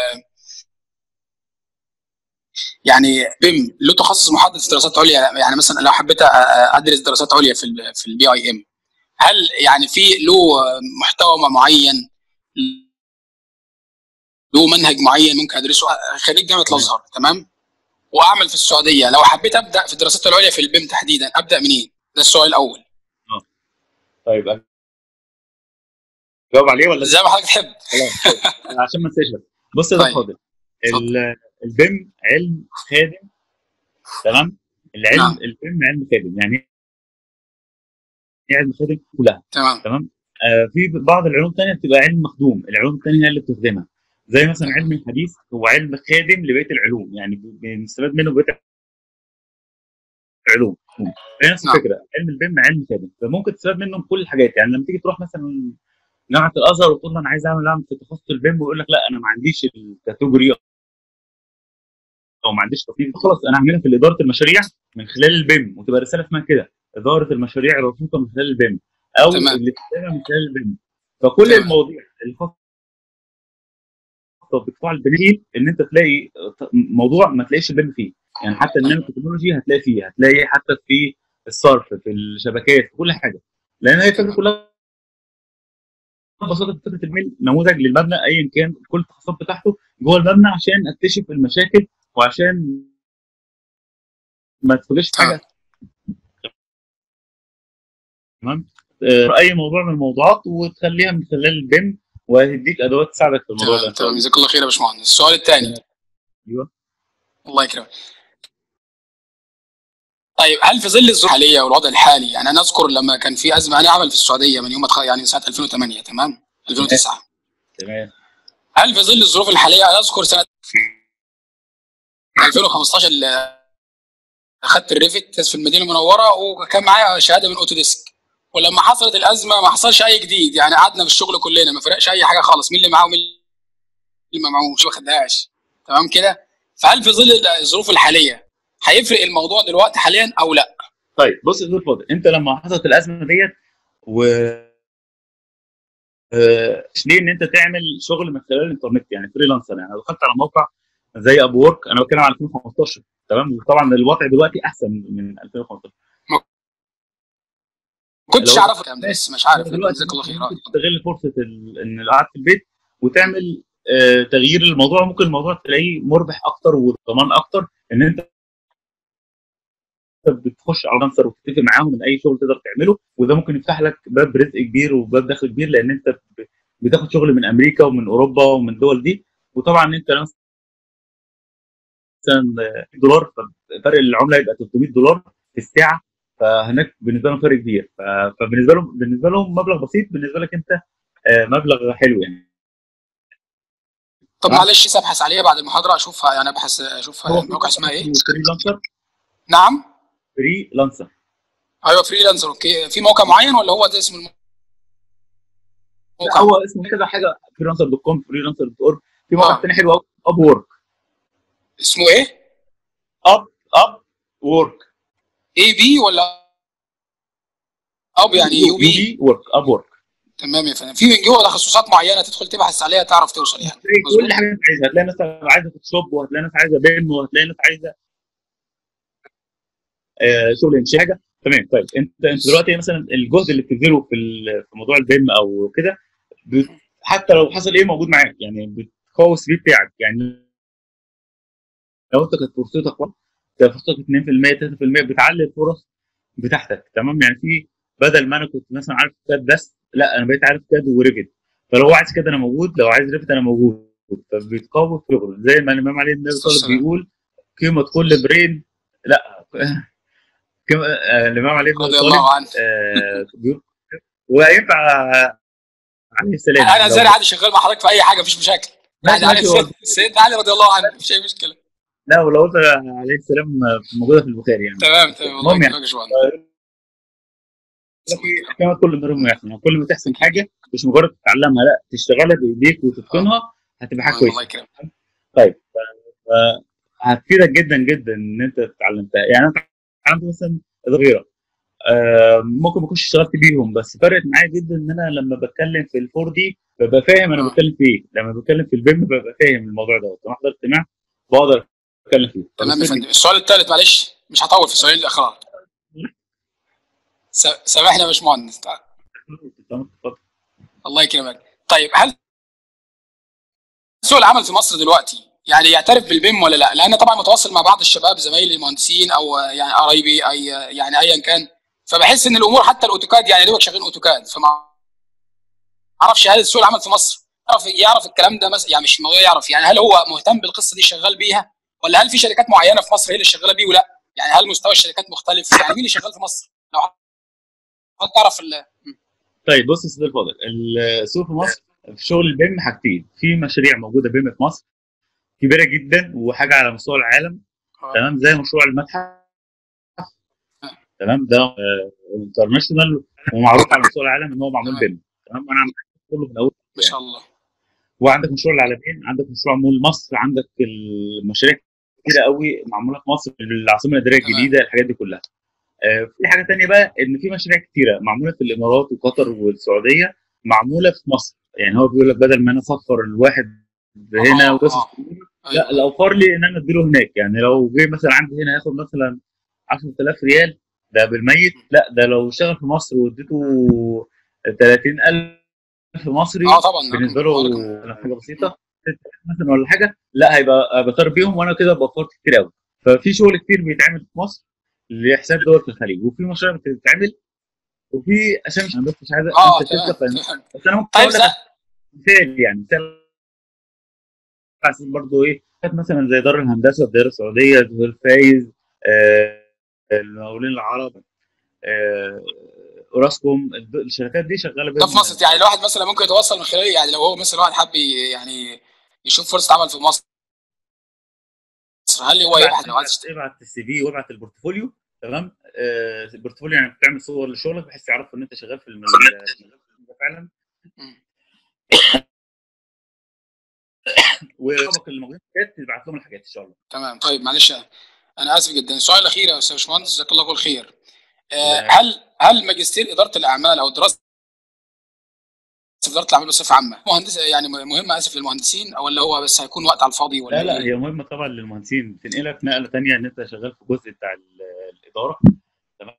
يعني بيم له تخصص محدد في دراسات عليا يعني مثلا لو حبيت أ- أ- ادرس دراسات عليا في ال في البي اي ام هل يعني في له محتوى معين له منهج معين ممكن ادرسه خريج جامعه الازهر تمام واعمل في السعوديه لو حبيت ابدا في الدراسات العليا في البيم تحديدا ابدا منين ده السؤال الاول طيب جاوب عليه ولا زي ما حضرتك تحب خلاص طيب. عشان ما انساش بس بص يا طيب. دكتور فاضل اتفضل. ال- البيم علم خادم تمام العلم نعم. البيم علم خادم يعني ايه علم خادم كلها تمام تمام آه في بعض العلوم الثانيه بتبقى علم مخدوم العلوم الثانيه هي اللي بتخدمها زي مثلا علم الحديث هو علم خادم لبقيه العلوم يعني بنستفاد منه بقيه العلوم هي نفس نعم. الفكره علم البيم علم خادم فممكن تستفاد منه من كل الحاجات يعني لما تيجي تروح مثلا جامعه الازهر وتقول له انا عايز اعمل اعمل في تخصص البيم ويقول لك لا انا ما عنديش الكاتيجوري او ما عنديش تصنيف خلاص انا هعملها في اداره المشاريع من خلال البيم وتبقى رساله اسمها كده اداره المشاريع الرصيفه من خلال البيم او تمام. الاستدامه من خلال البيم فكل تمام. المواضيع اللي خاصه بقطاع البناء ان انت تلاقي موضوع ما تلاقيش البيم فيه يعني حتى النانو تكنولوجي هتلاقي فيه هتلاقي حتى في الصرف في الشبكات في كل حاجه لان هي الفكره كلها ببساطه فكره الميل نموذج للمبنى ايا كان كل التخصصات بتاعته جوه المبنى عشان اكتشف المشاكل وعشان ما تفوجئش تمام. حاجه تمام آه، اي موضوع من الموضوعات وتخليها من خلال البيم وهيديك ادوات تساعدك في الموضوع تمام ده تمام جزاك الله خير يا باشمهندس السؤال الثاني ايوه الله يكرمك طيب هل في ظل الظروف الحاليه والوضع الحالي يعني انا اذكر لما كان في ازمه انا عمل في السعوديه من يوم ما اتخ- يعني سنه 2008 تمام 2009 تمام هل في ظل الظروف الحاليه انا اذكر سنه 2015 اللي اخذت الريفت في المدينه المنوره وكان معايا شهاده من اوتوديسك ولما حصلت الازمه ما حصلش اي جديد يعني قعدنا في الشغل كلنا ما فرقش اي حاجه خالص مين اللي معاه ومين اللي ما معهوش ما خدهاش تمام كده فهل في ظل الظروف الحاليه هيفرق الموضوع دلوقتي حاليا او لا طيب بص يا دكتور فاضل انت لما حصلت الازمه ديت و آه، ليه ان انت تعمل شغل من خلال الانترنت يعني فريلانسر يعني أنا دخلت على موقع زي ابو ورك انا بتكلم على 2015 تمام وطبعا الوضع دلوقتي احسن من 2015 كنتش لو- اعرف الكلام ده بس مش عارف دلوقتي جزاك الله خير ممكن تستغل فرصه ال- ان القعد في البيت وتعمل آه، تغيير الموضوع ممكن الموضوع تلاقيه مربح اكتر وضمان اكتر ان انت بتخش على فريلانسر وتتفق معاهم ان اي شغل تقدر تعمله وده ممكن يفتح لك باب رزق كبير وباب دخل كبير لان انت ب- بتاخد شغل من امريكا ومن اوروبا ومن الدول دي وطبعا انت مثلا دولار فرق العمله يبقى 300 دولار في الساعه فهناك بالنسبه لهم فرق كبير ف- فبالنسبه لهم بالنسبه لهم مبلغ بسيط بالنسبه لك انت آه، مبلغ حلو يعني طب نعم. معلش ابحث عليها بعد المحاضره اشوفها يعني ابحث اشوفها هو الموقع اسمها ايه فريلانسر نعم فريلانسر ايوه فريلانسر اوكي في موقع معين ولا هو ده اسم الموقع لا هو اسمه كذا حاجه فريلانسر دوت كوم فريلانسر دوت اورج في موقع آه. تاني حلو قوي اب وورك اسمه ايه اب اب وورك اي بي ولا اب يعني يو بي وورك اب وورك تمام يا فندم في من جوه تخصصات معينه تدخل تبحث عليها تعرف توصل يعني هتلاقي مظبوط. كل حاجه انت عايزها هتلاقي ناس عايزه فوتوشوب وهتلاقي ناس عايزه بيم وهتلاقي ناس عايزه آه شغل انشاء حاجه تمام طيب انت انت دلوقتي مثلا الجهد اللي بتبذله في ال- في موضوع البيم او كده بت- حتى لو حصل ايه موجود معاك يعني بتقوي السي في بتاعك يعني لو انت كانت فرصتك واحدة، كانت فرصتك 2% 3% بتعلي الفرص بتاعتك تمام يعني في بدل ما انا كنت مثلا عارف كاد بس لا انا بقيت عارف كاد وريفت فلو هو عايز كده انا موجود لو عايز ريفت انا موجود فبيتقوي في شغله زي ما الامام علي بن ابي طالب السلام. بيقول قيمه كل برين لا قيمة- آه، الامام علي بن ابي رضي طالب الله عنه آه، بيقول وينفع عليه السلام انا لو- زي عادي شغال مع حضرتك في اي حاجه مفيش مشاكل ماشي، يعني ماشي، علي هو- سيدنا علي رضي الله عنه مفيش اي مشكله لا ولو قلت عليه السلام موجوده في البخاري يعني تمام تمام الله المهم يعني. يكرمك يا باشمهندس كما كل امرهم يحسن يعني كل ما تحسن حاجه مش مجرد تتعلمها لا تشتغلها بايديك وتتقنها هتبقى حاجه الله كويسه يكرمك طيب ف- ف- هتفيدك جدا جدا ان انت اتعلمتها يعني انا اتعلمت مثلا صغيره آه، ممكن ما كنتش اشتغلت بيهم بس فرقت معايا جدا ان انا لما بتكلم في الفور دي ببقى فاهم انا آه. بتكلم في ايه لما بتكلم في البيم ببقى فاهم الموضوع ده لما احضر اجتماع بقدر اتكلم فيه تمام يا فندم السؤال الثالث معلش مش هطول في السؤالين الاخرى س- سامحني يا باشمهندس تعال. اتفضل. الله يكرمك طيب هل سوق العمل في مصر دلوقتي يعني يعترف بالبيم ولا لا؟ لان طبعا متواصل مع بعض الشباب زمايلي المهندسين او يعني قرايبي اي يعني ايا كان فبحس ان الامور حتى الاوتوكاد يعني دوك شغالين اوتوكاد فما يعرف شهاده سوق العمل في مصر يعرف يعرف الكلام ده مثلا يعني مش موضوع يعرف يعني هل هو مهتم بالقصه دي شغال بيها ولا هل في شركات معينه في مصر هي اللي شغاله بيه ولا يعني هل مستوى الشركات مختلف يعني مين اللي شغال في مصر لو حضرتك تعرف ال- طيب بص يا سيدي الفاضل السوق في مصر في شغل البيم حاجتين في مشاريع موجوده بيم في مصر كبيره جدا وحاجه على مستوى العالم آه. تمام زي مشروع المتحف تمام ده انترناشونال ومعروف على مستوى العالم ان هو معمول تمام. بيم تمام انا عملت كله من اول ما شاء الله وعندك مشروع العالمين عندك مشروع مول مصر عندك المشاريع كتيره قوي معموله في مصر العاصمه الاداريه تمام. الجديده الحاجات دي كلها آه، في حاجه تانية بقى ان في مشاريع كتيره معموله في الامارات وقطر والسعوديه معموله في مصر يعني هو بيقول لك بدل ما انا اسفر الواحد هنا آه، وقصص آه. لا الاوفر لي ان انا اديله هناك يعني لو جه مثلا عندي هنا ياخد مثلا 10000 ريال ده بالميت لا ده لو اشتغل في مصر واديته 30000 مصري اه طبعا بالنسبه له آه، حاجه بسيطه مثلا ولا حاجه لا هيبقى بطار بيهم وانا كده بوفرت كتير قوي ففي شغل كتير بيتعمل في مصر لحساب دول في الخليج وفي مشاريع بتتعمل وفي عشان مش بس مش عايز اه انت تمام تبدا فاهم تمام. بس انا ممكن طيب اقول لك زي- مثال يعني مثال على اساس برضه ايه كانت مثلا زي دار الهندسه الدائره السعوديه زهير الفايز آه المقاولين العرب آه اوراسكوم الد- الشركات دي شغاله ده في مصر يعني الواحد مثلا ممكن يتواصل من خلال يعني لو هو مثلا واحد حب ي- يعني يشوف فرصه عمل في مصر هل هو يبحث لو عايز يشتغل ابعت السي في وابعت البورتفوليو تمام آه البورتفوليو يعني بتعمل صور لشغلك بحيث يعرفوا ان انت شغال في المجال ده فعلا مم. واصحابك اللي موجودين في الشات تبعت لهم الحاجات ان شاء الله تمام طيب معلش انا اسف جدا السؤال الاخير يا استاذ باشمهندس جزاك الله كل خير آه لا. هل هل ماجستير اداره الاعمال او دراسه في اداره الاعمال بصفه عامه مهندس يعني مهمه اسف للمهندسين او ولا هو بس هيكون وقت على الفاضي ولا لا لا إيه؟ هي مهمه طبعا للمهندسين بتنقلك نقله ثانيه ان انت شغال في الجزء بتاع ال- الاداره تمام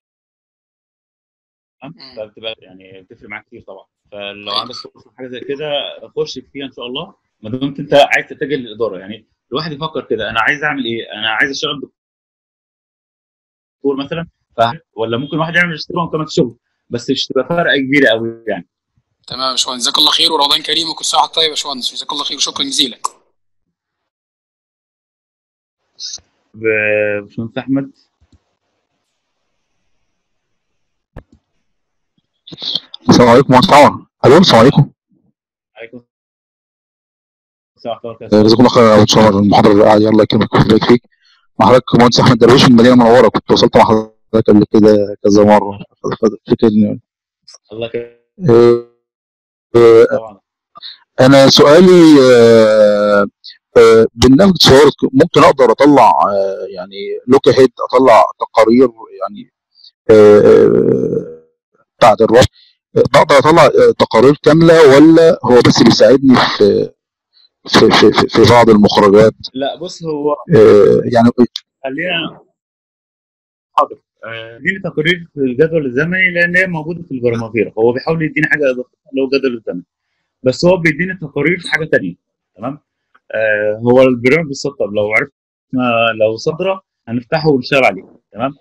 مم. فبتبقى يعني بتفرق معاك كتير طبعا فلو طيب. عندك فرصه في حاجه زي كده خش فيها ان شاء الله ما دام انت عايز تتجه للاداره يعني الواحد يفكر كده انا عايز اعمل ايه؟ انا عايز اشتغل دكتور مثلا ف... ولا ممكن واحد يعمل ماجستير وهو كمان في شغل بس مش تبقى فرقه كبيره قوي يعني تمام يا باشمهندس جزاك الله خير ورمضان كريم وكل سنه وحضرتك طيب يا باشمهندس جزاك الله خير وشكرا جزيلا ب- باشمهندس احمد السلام عليكم مهندس عمر الو السلام عليكم عليكم السلام ورحمه الله وبركاته جزاكم الله خير يا ابو عمر المحاضره اللي قاعد الله يكرمك ويبارك فيك مع حضرتك مهندس احمد درويش من المدينه المنوره كنت وصلت مع حضرتك قبل كده كذا مره فاكرني الله يكرمك آه، آه، طبعا انا سؤالي آه، آه، برنامج صور ممكن اقدر اطلع آه، يعني لوك هيد اطلع تقارير يعني آه، آه، بتاعت الرش بقدر اطلع آه، تقارير كامله ولا هو بس بيساعدني في في في, في- في بعض المخرجات لا بص هو آه، يعني خلينا حاضر آه، اديني تقرير في الجدول الزمني لان هي موجوده في البرمجيره هو بيحاول يديني حاجه اضافيه اللي هو الجدول الزمني بس هو بيديني تقارير في حاجه تانية تمام آه هو البرنامج بالسطر لو عرفنا لو صدره هنفتحه ونشتغل عليه تمام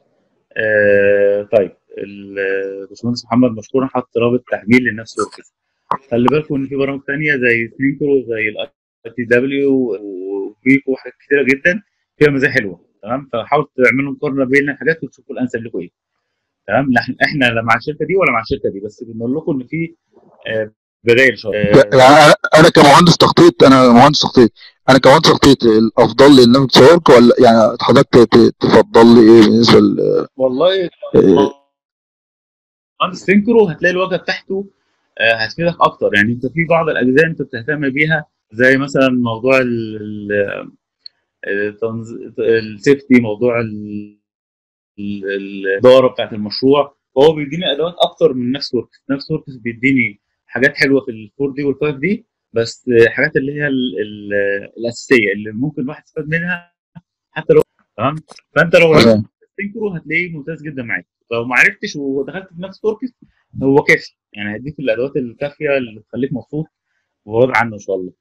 آه طيب ال- باشمهندس محمد مشكورا حط رابط تحميل للنفس وركس خلي بالكم ان في برامج تانية زي سنيكرو زي الاي تي دبليو وفيكو وحاجات كتيره جدا فيها مزايا حلوه تمام فحاولوا تعملوا مقارنه بين الحاجات وتشوفوا الانسب لكم ايه تمام لا إحنا- احنا لا مع الشركه دي ولا مع الشركه دي بس بنقول لكم ان في آه، بدائل شويه يعني انا انا كمهندس تخطيط انا مهندس تخطيط انا كمهندس تخطيط الافضل لي ان تصورك ولا يعني حضرتك ت- ت- تفضل لي ايه بالنسبه ل والله آه، مهندس سينكرو هتلاقي الواجهه بتاعته آه، هتفيدك اكتر يعني انت في بعض الاجزاء انت بتهتم بيها زي مثلا موضوع ال- ال- التنظ- السيفتي موضوع ال- ال- الاداره بتاعت المشروع فهو بيديني ادوات اكتر من نفس وركس نفس وركس بيديني حاجات حلوه في الفور دي والفايف دي بس حاجات اللي هي ال ال الاساسيه اللي ممكن الواحد يستفاد منها حتى لو تمام فانت لو عرفت تمام. سينكرو هتلاقيه ممتاز جدا معاك لو ما عرفتش ودخلت في نفس وركس هو كافي يعني هيديك الادوات الكافيه اللي تخليك مبسوط وراضي عنه ان شاء الله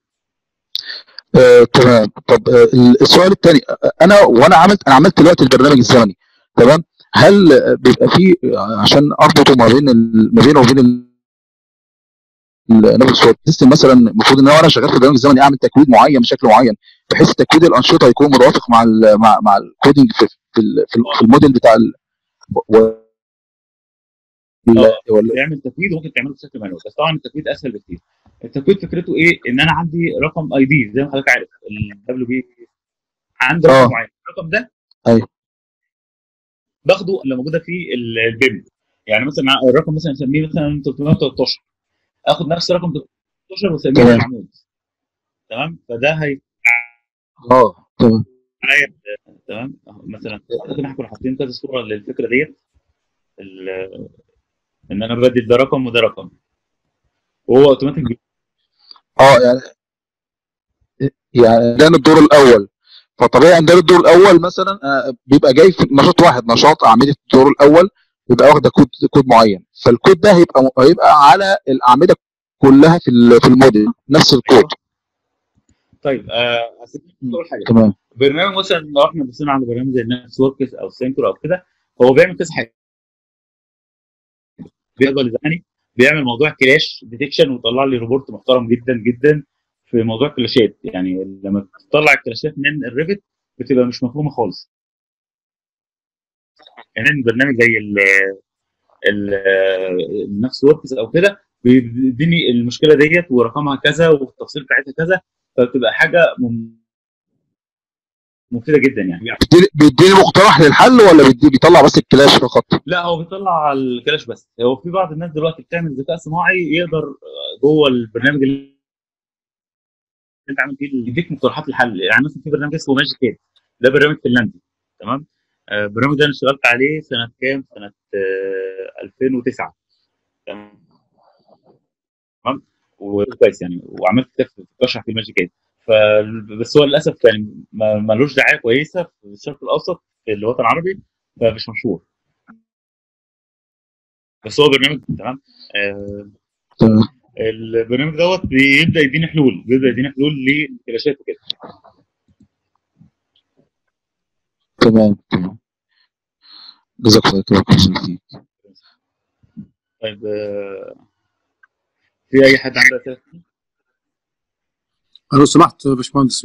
آه، تمام طب آه، السؤال الثاني انا وانا عملت انا عملت دلوقتي البرنامج الزمني تمام هل آه، بيبقى فيه آه، عشان اربطه ما بين ال- ما بينه وبين ال- النفس سيستم مثلا المفروض ان انا شغال في البرنامج الزمني اعمل تكويد معين بشكل معين بحيث تكويد الانشطه يكون متوافق مع ال مع مع الكودينج في في, ال- في, ال- في الموديل بتاع ال و- ولا ولا تعمل تكويد وممكن تعمله بشكل مانوال بس طبعا التكويد اسهل بكتير التكويد فكرته ايه ان انا عندي رقم اي دي زي ما حضرتك عارف الدبليو بي عندي آه. رقم معين الرقم ده أيوة. باخده اللي موجوده في ال- البيم يعني مثلا الرقم مثلا نسميه مثلا 313 اخد نفس رقم 313 واسميه تمام. العمود تمام فده هي اه تمام معايا تمام أهو مثلا ممكن احنا كنا حاطين كذا صوره للفكره ديت ال- ان انا بدي ده رقم وده رقم وهو اوتوماتيك بي- اه يعني يعني ده الدور الاول فطبيعي ان ده الدور الاول مثلا آه، بيبقى جاي في نشاط واحد نشاط اعمده الدور الاول بيبقى واخده كود كود معين فالكود ده هيبقى هيبقى على الاعمده كلها في ال- في الموديل نفس الكود طيب آه هسيب لك اول حاجه تمام برنامج مثلا لو احنا بصينا على برنامج زي النفس وركس او سينكرو او كده هو بيعمل كذا حاجه بيقدر يعني بيعمل موضوع كلاش ديتكشن ويطلع لي ريبورت محترم جدا جدا في موضوع الكلاشات يعني لما تطلع الكلاشات من الريفت بتبقى مش مفهومه خالص يعني برنامج زي ال ال النفس وركس او كده بيديني المشكله ديت ورقمها كذا والتفصيل بتاعتها كذا فبتبقى حاجه مم- مفيده جدا يعني بيديني- بيديني مقترح للحل ولا بيدي بيطلع بس الكلاش فقط لا هو بيطلع الكلاش بس هو في بعض الناس دلوقتي بتعمل ذكاء صناعي يقدر آه، جوه البرنامج اللي انت عامل فيه يديك مقترحات الحل يعني مثلا في برنامج اسمه ماجيك كيد ده برنامج فنلندي تمام آه، البرنامج ده انا اشتغلت عليه سنه كام؟ سنه آه، 2009 تمام تمام وكويس يعني وعملت كتاب بشرح في الماجيك كيد فبس هو للاسف يعني ما- ملوش دعايه كويسه في الشرق الاوسط في الوطن العربي فمش مشهور بس هو برنامج تمام آه تمام البرنامج دوت بيبدا يديني حلول بيبدا يديني حلول للكلاشات وكده تمام تمام جزاك الله خير الله يخليك. طيب آه في اي حد عنده اسئله لو سمحت يا باشمهندس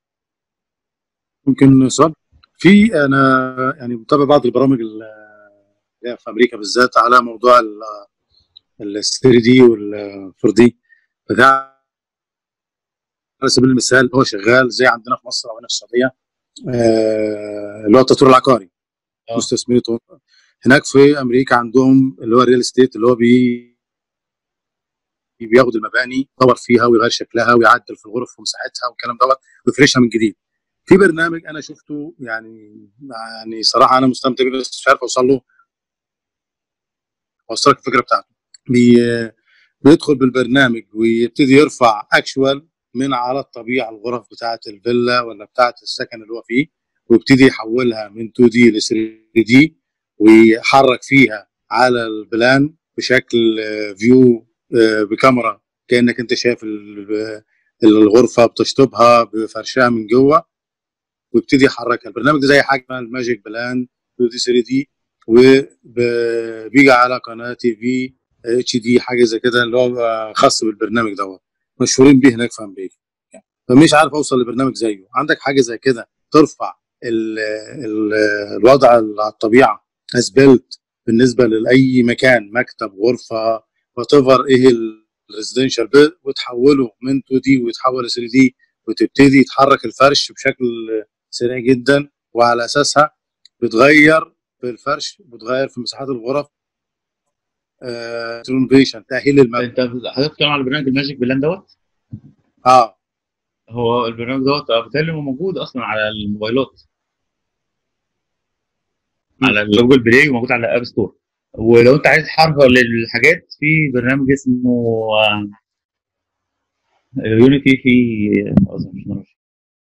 ممكن سؤال في انا يعني متابع بعض البرامج اللي هي في امريكا بالذات على موضوع ال 3 دي وال 4 دي فده على سبيل المثال هو شغال زي عندنا في مصر او هنا في السعوديه آه، اللي هو التطوير العقاري آه. مستثمرين طو- هناك في امريكا عندهم اللي هو الريال استيت اللي هو بي بياخد المباني يطور فيها ويغير شكلها ويعدل في الغرف ومساحتها والكلام دوت ويفرشها من جديد في برنامج انا شفته يعني يعني صراحه انا مستمتع بيه بس مش عارف اوصل له اوصل لك الفكره بتاعته بي بيدخل بالبرنامج ويبتدي يرفع اكشوال من على الطبيعه الغرف بتاعه الفيلا ولا بتاعه السكن اللي هو فيه ويبتدي يحولها من 2 دي ل 3 دي ويحرك فيها على البلان بشكل آه، فيو آه، بكاميرا كانك انت شايف ال- الغرفه بتشطبها بفرشها من جوه ويبتدي يحركها البرنامج ده زي حاجه اسمها الماجيك بلان 2 دي 3 دي وبيجي على قناه تي في اتش دي حاجه زي كده اللي هو خاص بالبرنامج دوت مشهورين بيه هناك في امريكا فمش عارف اوصل لبرنامج زيه عندك حاجه زي كده ترفع ال ال الوضع على الطبيعه اسبلت بالنسبه لاي مكان مكتب غرفه وات ايه الريزدنشال وتحوله من 2 دي ويتحول ل 3 دي وتبتدي يتحرك الفرش بشكل سريع جدا وعلى اساسها بتغير في الفرش بتغير في مساحات الغرف آه رينوفيشن تاهيل المبنى انت حضرتك بتتكلم على برنامج الماجيك بلان دوت اه هو البرنامج دوت آه، بالتالي هو موجود اصلا على الموبايلات على جوجل بلاي وموجود على اب ستور ولو انت عايز حرف للحاجات في برنامج اسمه يونيتي في أظن مش معرفش.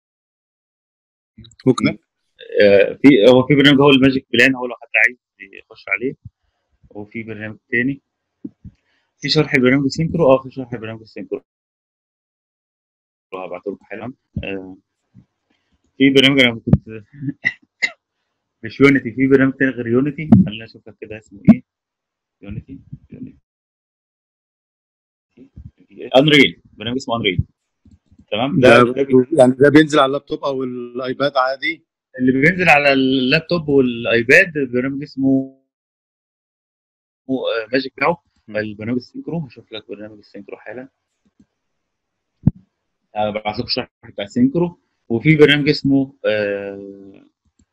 ممكن آه، في هو في برنامج هو الماجيك بلان هو لو حد عايز يخش عليه وفي برنامج تاني في شرح البرنامج سينكرو اه في شرح البرنامج سينكرو هبعته لكم حالا آه، في برنامج انا كنت مش يونيتي في برنامج تاني غير يونيتي خلينا نشوف لك كده اسمه ايه يونيتي يونيتي انريل برنامج اسمه انريل تمام ده, ده ده بي- يعني ده بينزل على اللابتوب او الايباد عادي اللي بينزل على اللابتوب والايباد برنامج اسمه آه، ماجيك ناو م. البرنامج السينكرو هشوف لك برنامج السينكرو حالا انا ببعت لك الشرح بتاع السينكرو وفي برنامج اسمه آه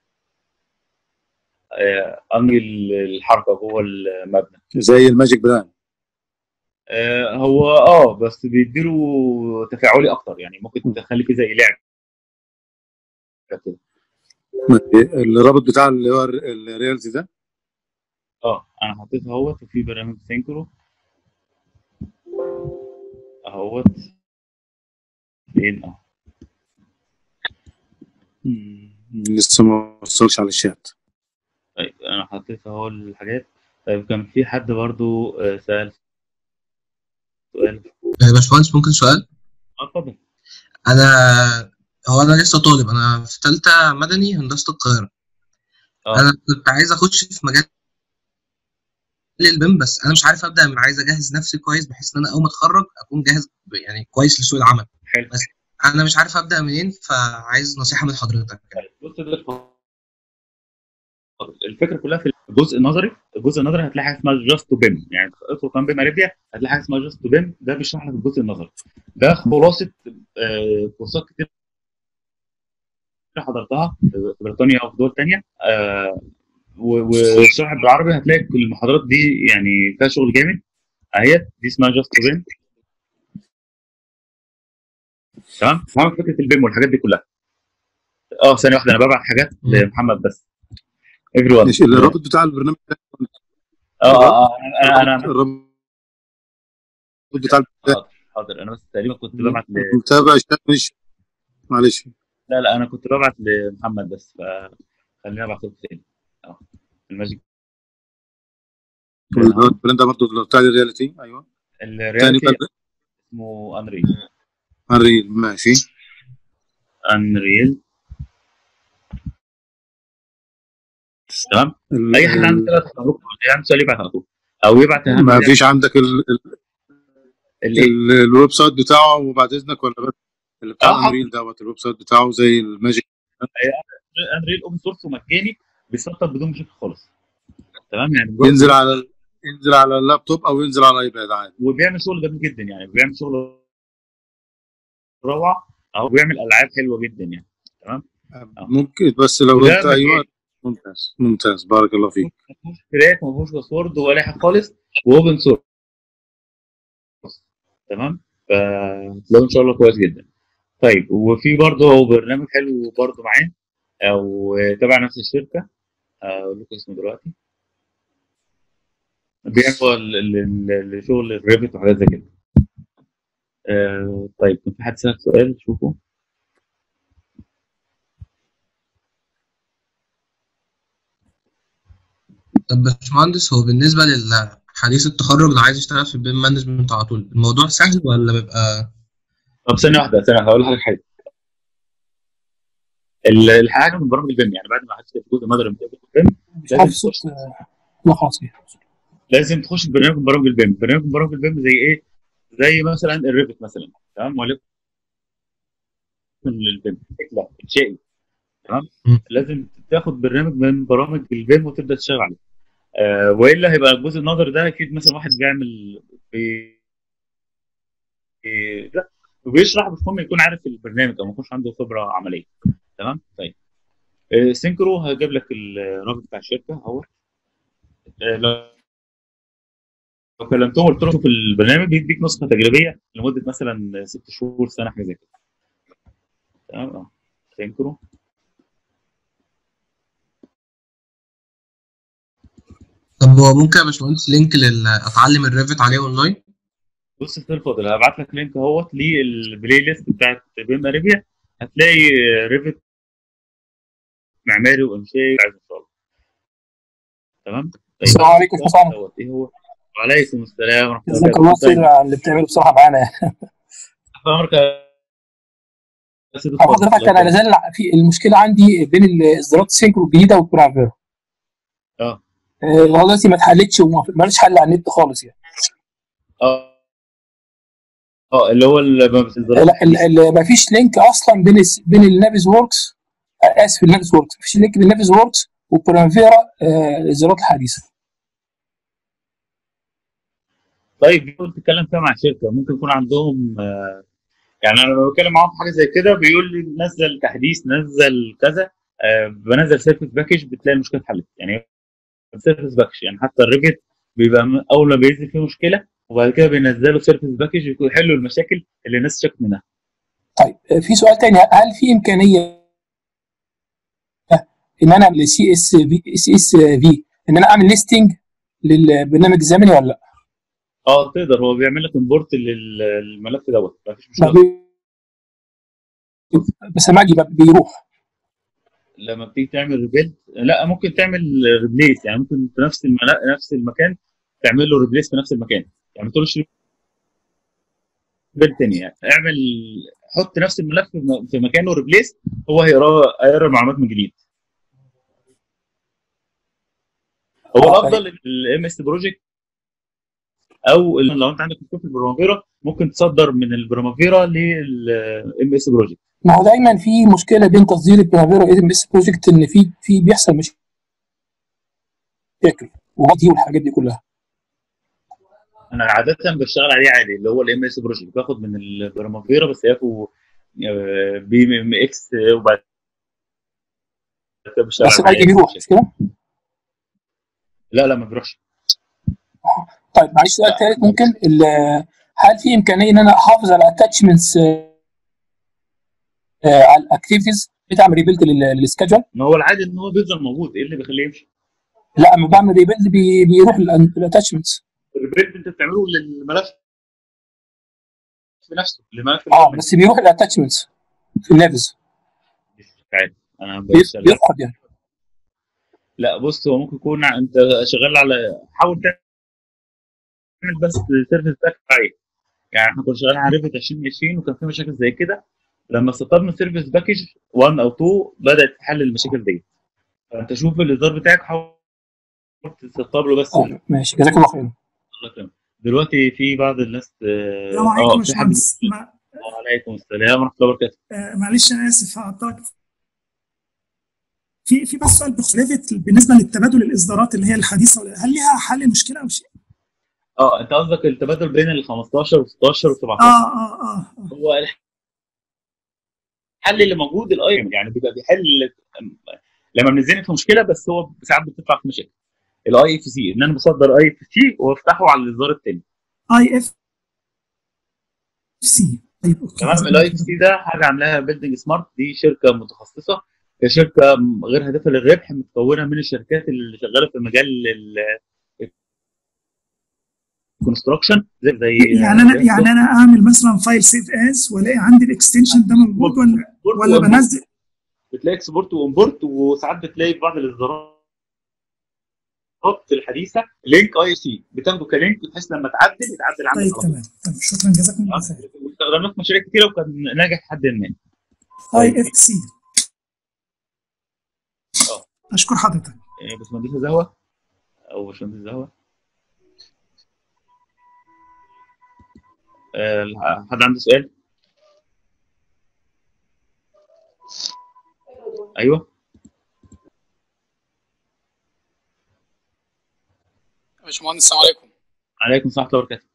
آه انري الحركه جوه المبنى زي الماجيك بلان آه هو اه بس بيديله تفاعلي اكتر يعني ممكن تخلي فيه زي لعب كده الرابط بتاع اللي هو الريالز ده اه انا حطيت اهوت وفي برنامج سينكرو اهوت فين اه مم. لسه ما وصلش على الشات طيب انا حطيت اهو الحاجات طيب كان في حد برضو آه، سأل سؤال يا باشمهندس ممكن سؤال اه اتفضل انا هو انا لسه طالب انا في ثالثه مدني هندسه القاهره اه انا كنت عايز اخش في مجال البيم بس انا مش عارف ابدا من عايز اجهز نفسي كويس بحيث ان انا اول ما اتخرج اكون جاهز ب- يعني كويس لسوق العمل حلو بس انا مش عارف ابدا منين فعايز نصيحه من حضرتك طيب بص ده الفضل. الفكره كلها في الجزء النظري الجزء النظري هتلاقي حاجه اسمها جاست تو بيم يعني ادخل كان بيم اريبيا هتلاقي حاجه اسمها جاست تو بيم ده بيشرح لك الجزء النظري ده خلاصه آه، كورسات كتير حضرتها في بريطانيا وفي دول تانية آه، و- والشرح بالعربي هتلاقي كل المحاضرات دي يعني فيها شغل جامد اهيت دي اسمها جاست تو بيم تمام فاهم فكره البيم والحاجات دي كلها اه ثانيه واحده انا ببعت حاجات مم. لمحمد بس ايفري ون ماشي الرابط بتاع البرنامج ده اه اه اه انا انا الرابط بتاع حاضر حاضر انا بس تقريبا كنت ببعت ل... متابع الشات مش معلش لا لا انا كنت ببعت لمحمد بس فخليني ابعت له تاني اه الماجيك اللي هو البلان ده برضه بتاع الرياليتي ايوه تاني الرياليتي بقى اسمه انريل انريل ماشي انريل تمام ال- اي حد عنده ثلاث تجارب عنده سؤال يبعت على طول او يبعت اهم ما فيش عندك ال- ال- الايه ال- الويب سايت بتاعه وبعد اذنك ولا بس اللي اه بتاع حاضر. انريل دوت الويب سايت بتاعه زي الماجيك انريل اوبن سورس ومجاني بيسطب بدون مشاكل خالص تمام يعني مجرد- ينزل على ال- ينزل على اللابتوب او ينزل على الايباد عادي وبيعمل شغل جميل جدا يعني بيعمل شغل روعه او بيعمل العاب حلوه جدا يعني تمام ممكن بس لو وده انت ايوه مجاني. ممتاز ممتاز بارك الله فيك ما فيهوش كراك ما فيهوش باسورد ولا حاجه خالص واوبن سورس تمام فلو ان شاء الله كويس جدا طيب وفي برضه هو برنامج حلو برضه معاه او تبع نفس الشركه اقول لكم اسمه دلوقتي بيعمل ال- ال- ال- شغل الريفت وحاجات زي كده آه، طيب كان في حد سأل سؤال شوفه طب باشمهندس هو بالنسبه للحديث التخرج اللي عايز يشتغل في البيم مانجمنت على طول الموضوع سهل ولا بيبقى طب ثانيه واحده ثانيه هقول لحضرتك حاجه ال- الحاجه من برامج البيم يعني بعد ما حدثت الجزء النظري من البيم مش عارف الصوت لا خلاص كده لازم تخش في برنامج من برامج البيم برنامج من برامج البيم زي ايه زي مثلا الريفت مثلا تمام وليكن البيم شكله انشائي تمام م. لازم تاخد برنامج من برامج البيم وتبدا تشتغل عليه آه والا هيبقى الجزء النظري ده اكيد مثلا واحد بيعمل بي... بي... لا وبيشرح بس مهم يكون عارف البرنامج او ما يكونش عنده خبره عمليه تمام طيب آه سينكرو هجيب لك الرابط بتاع الشركه اهو آه لو لو كلمتهم قلت لهم في البرنامج يديك نسخه تجريبيه لمده مثلا ست شهور سنه حاجه زي كده تمام اه سينكرو طب هو ممكن يا باشمهندس لينك لل اتعلم الريفت عليه اونلاين بص يا استاذ فاضل هبعت لك لينك اهوت للبلاي ليست بتاعت بيم اريبيا هتلاقي ريفت معماري وانشائي عايز ان شاء الله تمام طيب السلام عليكم يا حسام دوت ايه هو وعليكم السلام ورحمه الله جزاك الله وبركاته خير على اللي بتعمله بصراحه معانا تحت امرك يا سيدي طب اتفضل. حضرتك انا لازال في المشكله عندي بين الاصدارات السينكرو الجديده والبرافيرو اه آه، لغايه دلوقتي ما اتحلتش وما مالش حل على النت خالص يعني اه اه اللي هو اللي ما بتنزلش لا ال- ال- ما فيش لينك اصلا بين الس- بين النافيز وركس آه، اسف النافيز وركس ما فيش لينك بين النافيز وركس وبرامفيرا آه، الاصدارات الحديثه طيب كنت بتتكلم فيها مع شركه ممكن يكون عندهم آه، يعني انا لما بتكلم معاهم في حاجه زي كده بيقول لي نزل تحديث نزل كذا آه، بنزل سيرفيس باكج بتلاقي المشكله اتحلت يعني سيرفيس باكج يعني حتى الريفت بيبقى م- اول ما بينزل فيه مشكله وبعد كده بينزلوا سيرفيس باكج يحلوا المشاكل اللي الناس شكت منها طيب آه، في سؤال تاني هل في امكانيه ان انا اعمل سي اس في سي اس في ان انا اعمل ليستنج للبرنامج الزمني ولا لا؟ اه تقدر هو بيعمل لك امبورت للملف دوت مفيش ما مشكله بي- بس لما اجي بقى بيروح لما بتيجي تعمل ريبيلد لا ممكن تعمل ريبليس يعني ممكن في نفس الملا... نفس المكان تعمل له ريبليس في نفس المكان يعني ما تقولش ريبيلد تاني يعني اعمل حط نفس الملف في م- في مكانه ريبليس هو هيقرا هيقرا المعلومات من جديد هو آه، الافضل الام اس بروجكت او ال- لو انت عندك مشكله في البرامافيرا ممكن تصدر من البرامافيرا للام اس بروجكت ما هو دايما في مشكله بين تصدير البرامفيرا والاي ام اس بروجكت ان في في بيحصل مشاكل ودي والحاجات دي كلها انا عاده بشتغل عليه عادي اللي هو الام اس بروجكت باخد من البرامافيرا بس ياخد بي ام اكس وبعد كده بشتغل بس عليه الاي دي بيروح مش كده؟ لا لا ما بيروحش طيب معلش سؤال ثالث ممكن ال- هل في امكانيه ان انا احافظ على اتاتشمنتس على الاكتيفيتيز بتعمل ريبيلد للسكادجول ما هو العادي ان هو بيفضل موجود ايه اللي بيخليه يمشي لا اما بعمل ريبيلد بي بيروح الاتاتشمنتس الريبيلد انت بتعمله للملف بنفسه لملف اه الأدمن. بس بيروح الاتاتشمنتس في النافذ عادي انا بي- بشتغل بيفقد يعني لا بص هو ممكن يكون انت شغال على حاول تعمل بس سيرفيس باك عادي يعني احنا كنا شغالين على ريفت 2020 وكان في مشاكل زي كده لما سطبنا سيرفيس باكج 1 او 2 بدات تحل المشاكل دي فانت شوف الاصدار بتاعك حاول تسطب له بس آه، ماشي جزاك الله خير الله يكرمك دلوقتي في بعض الناس اه السلام عليكم يا في حد باشمهندس ما- وعليكم السلام ورحمه الله وبركاته آه، معلش انا اسف هقطعك في في بس سؤال بخصوص ريفت بالنسبه للتبادل الاصدارات اللي هي الحديثه ولا- هل ليها حل مشكله او شيء؟ اه انت قصدك التبادل بين ال 15 و 16 و 17 اه اه اه, آه. هو الحل اللي موجود الاي يعني بيبقى بيحل لما بنزنق في مشكله بس هو ساعات بتطلع في مشاكل الاي اف سي ان انا بصدر اي اف سي وافتحه على الاصدار الثاني اي اف سي طيب اوكي تمام الاي اف سي ده حاجه عاملاها بيلدنج سمارت دي شركه متخصصه هي شركه غير هادفه للربح متكونه من الشركات اللي شغاله في مجال الكونستراكشن زي زي يعني انا يعني انا اعمل مثلا فايل سيف از والاقي عندي الاكستنشن ده موجود ولا ولا بنزل بتلاقي اكسبورت وامبورت وساعات بتلاقي في بعض الاصدارات الحديثه لينك اي سي بتاخده كلينك بحيث لما تعدل يتعدل عندك طيب على طول. تمام طيب شكرا جزاكم الله خير واستخدمناه في مشاريع كتيره وكان ناجح لحد ما اي اف سي اه. اشكر حضرتك إيه، باشمهندس زهوه او باشمهندس زهوه آه، حد عنده سؤال؟ ايوه يا باشمهندس السلام عليكم عليكم السلام ورحمه الله وبركاته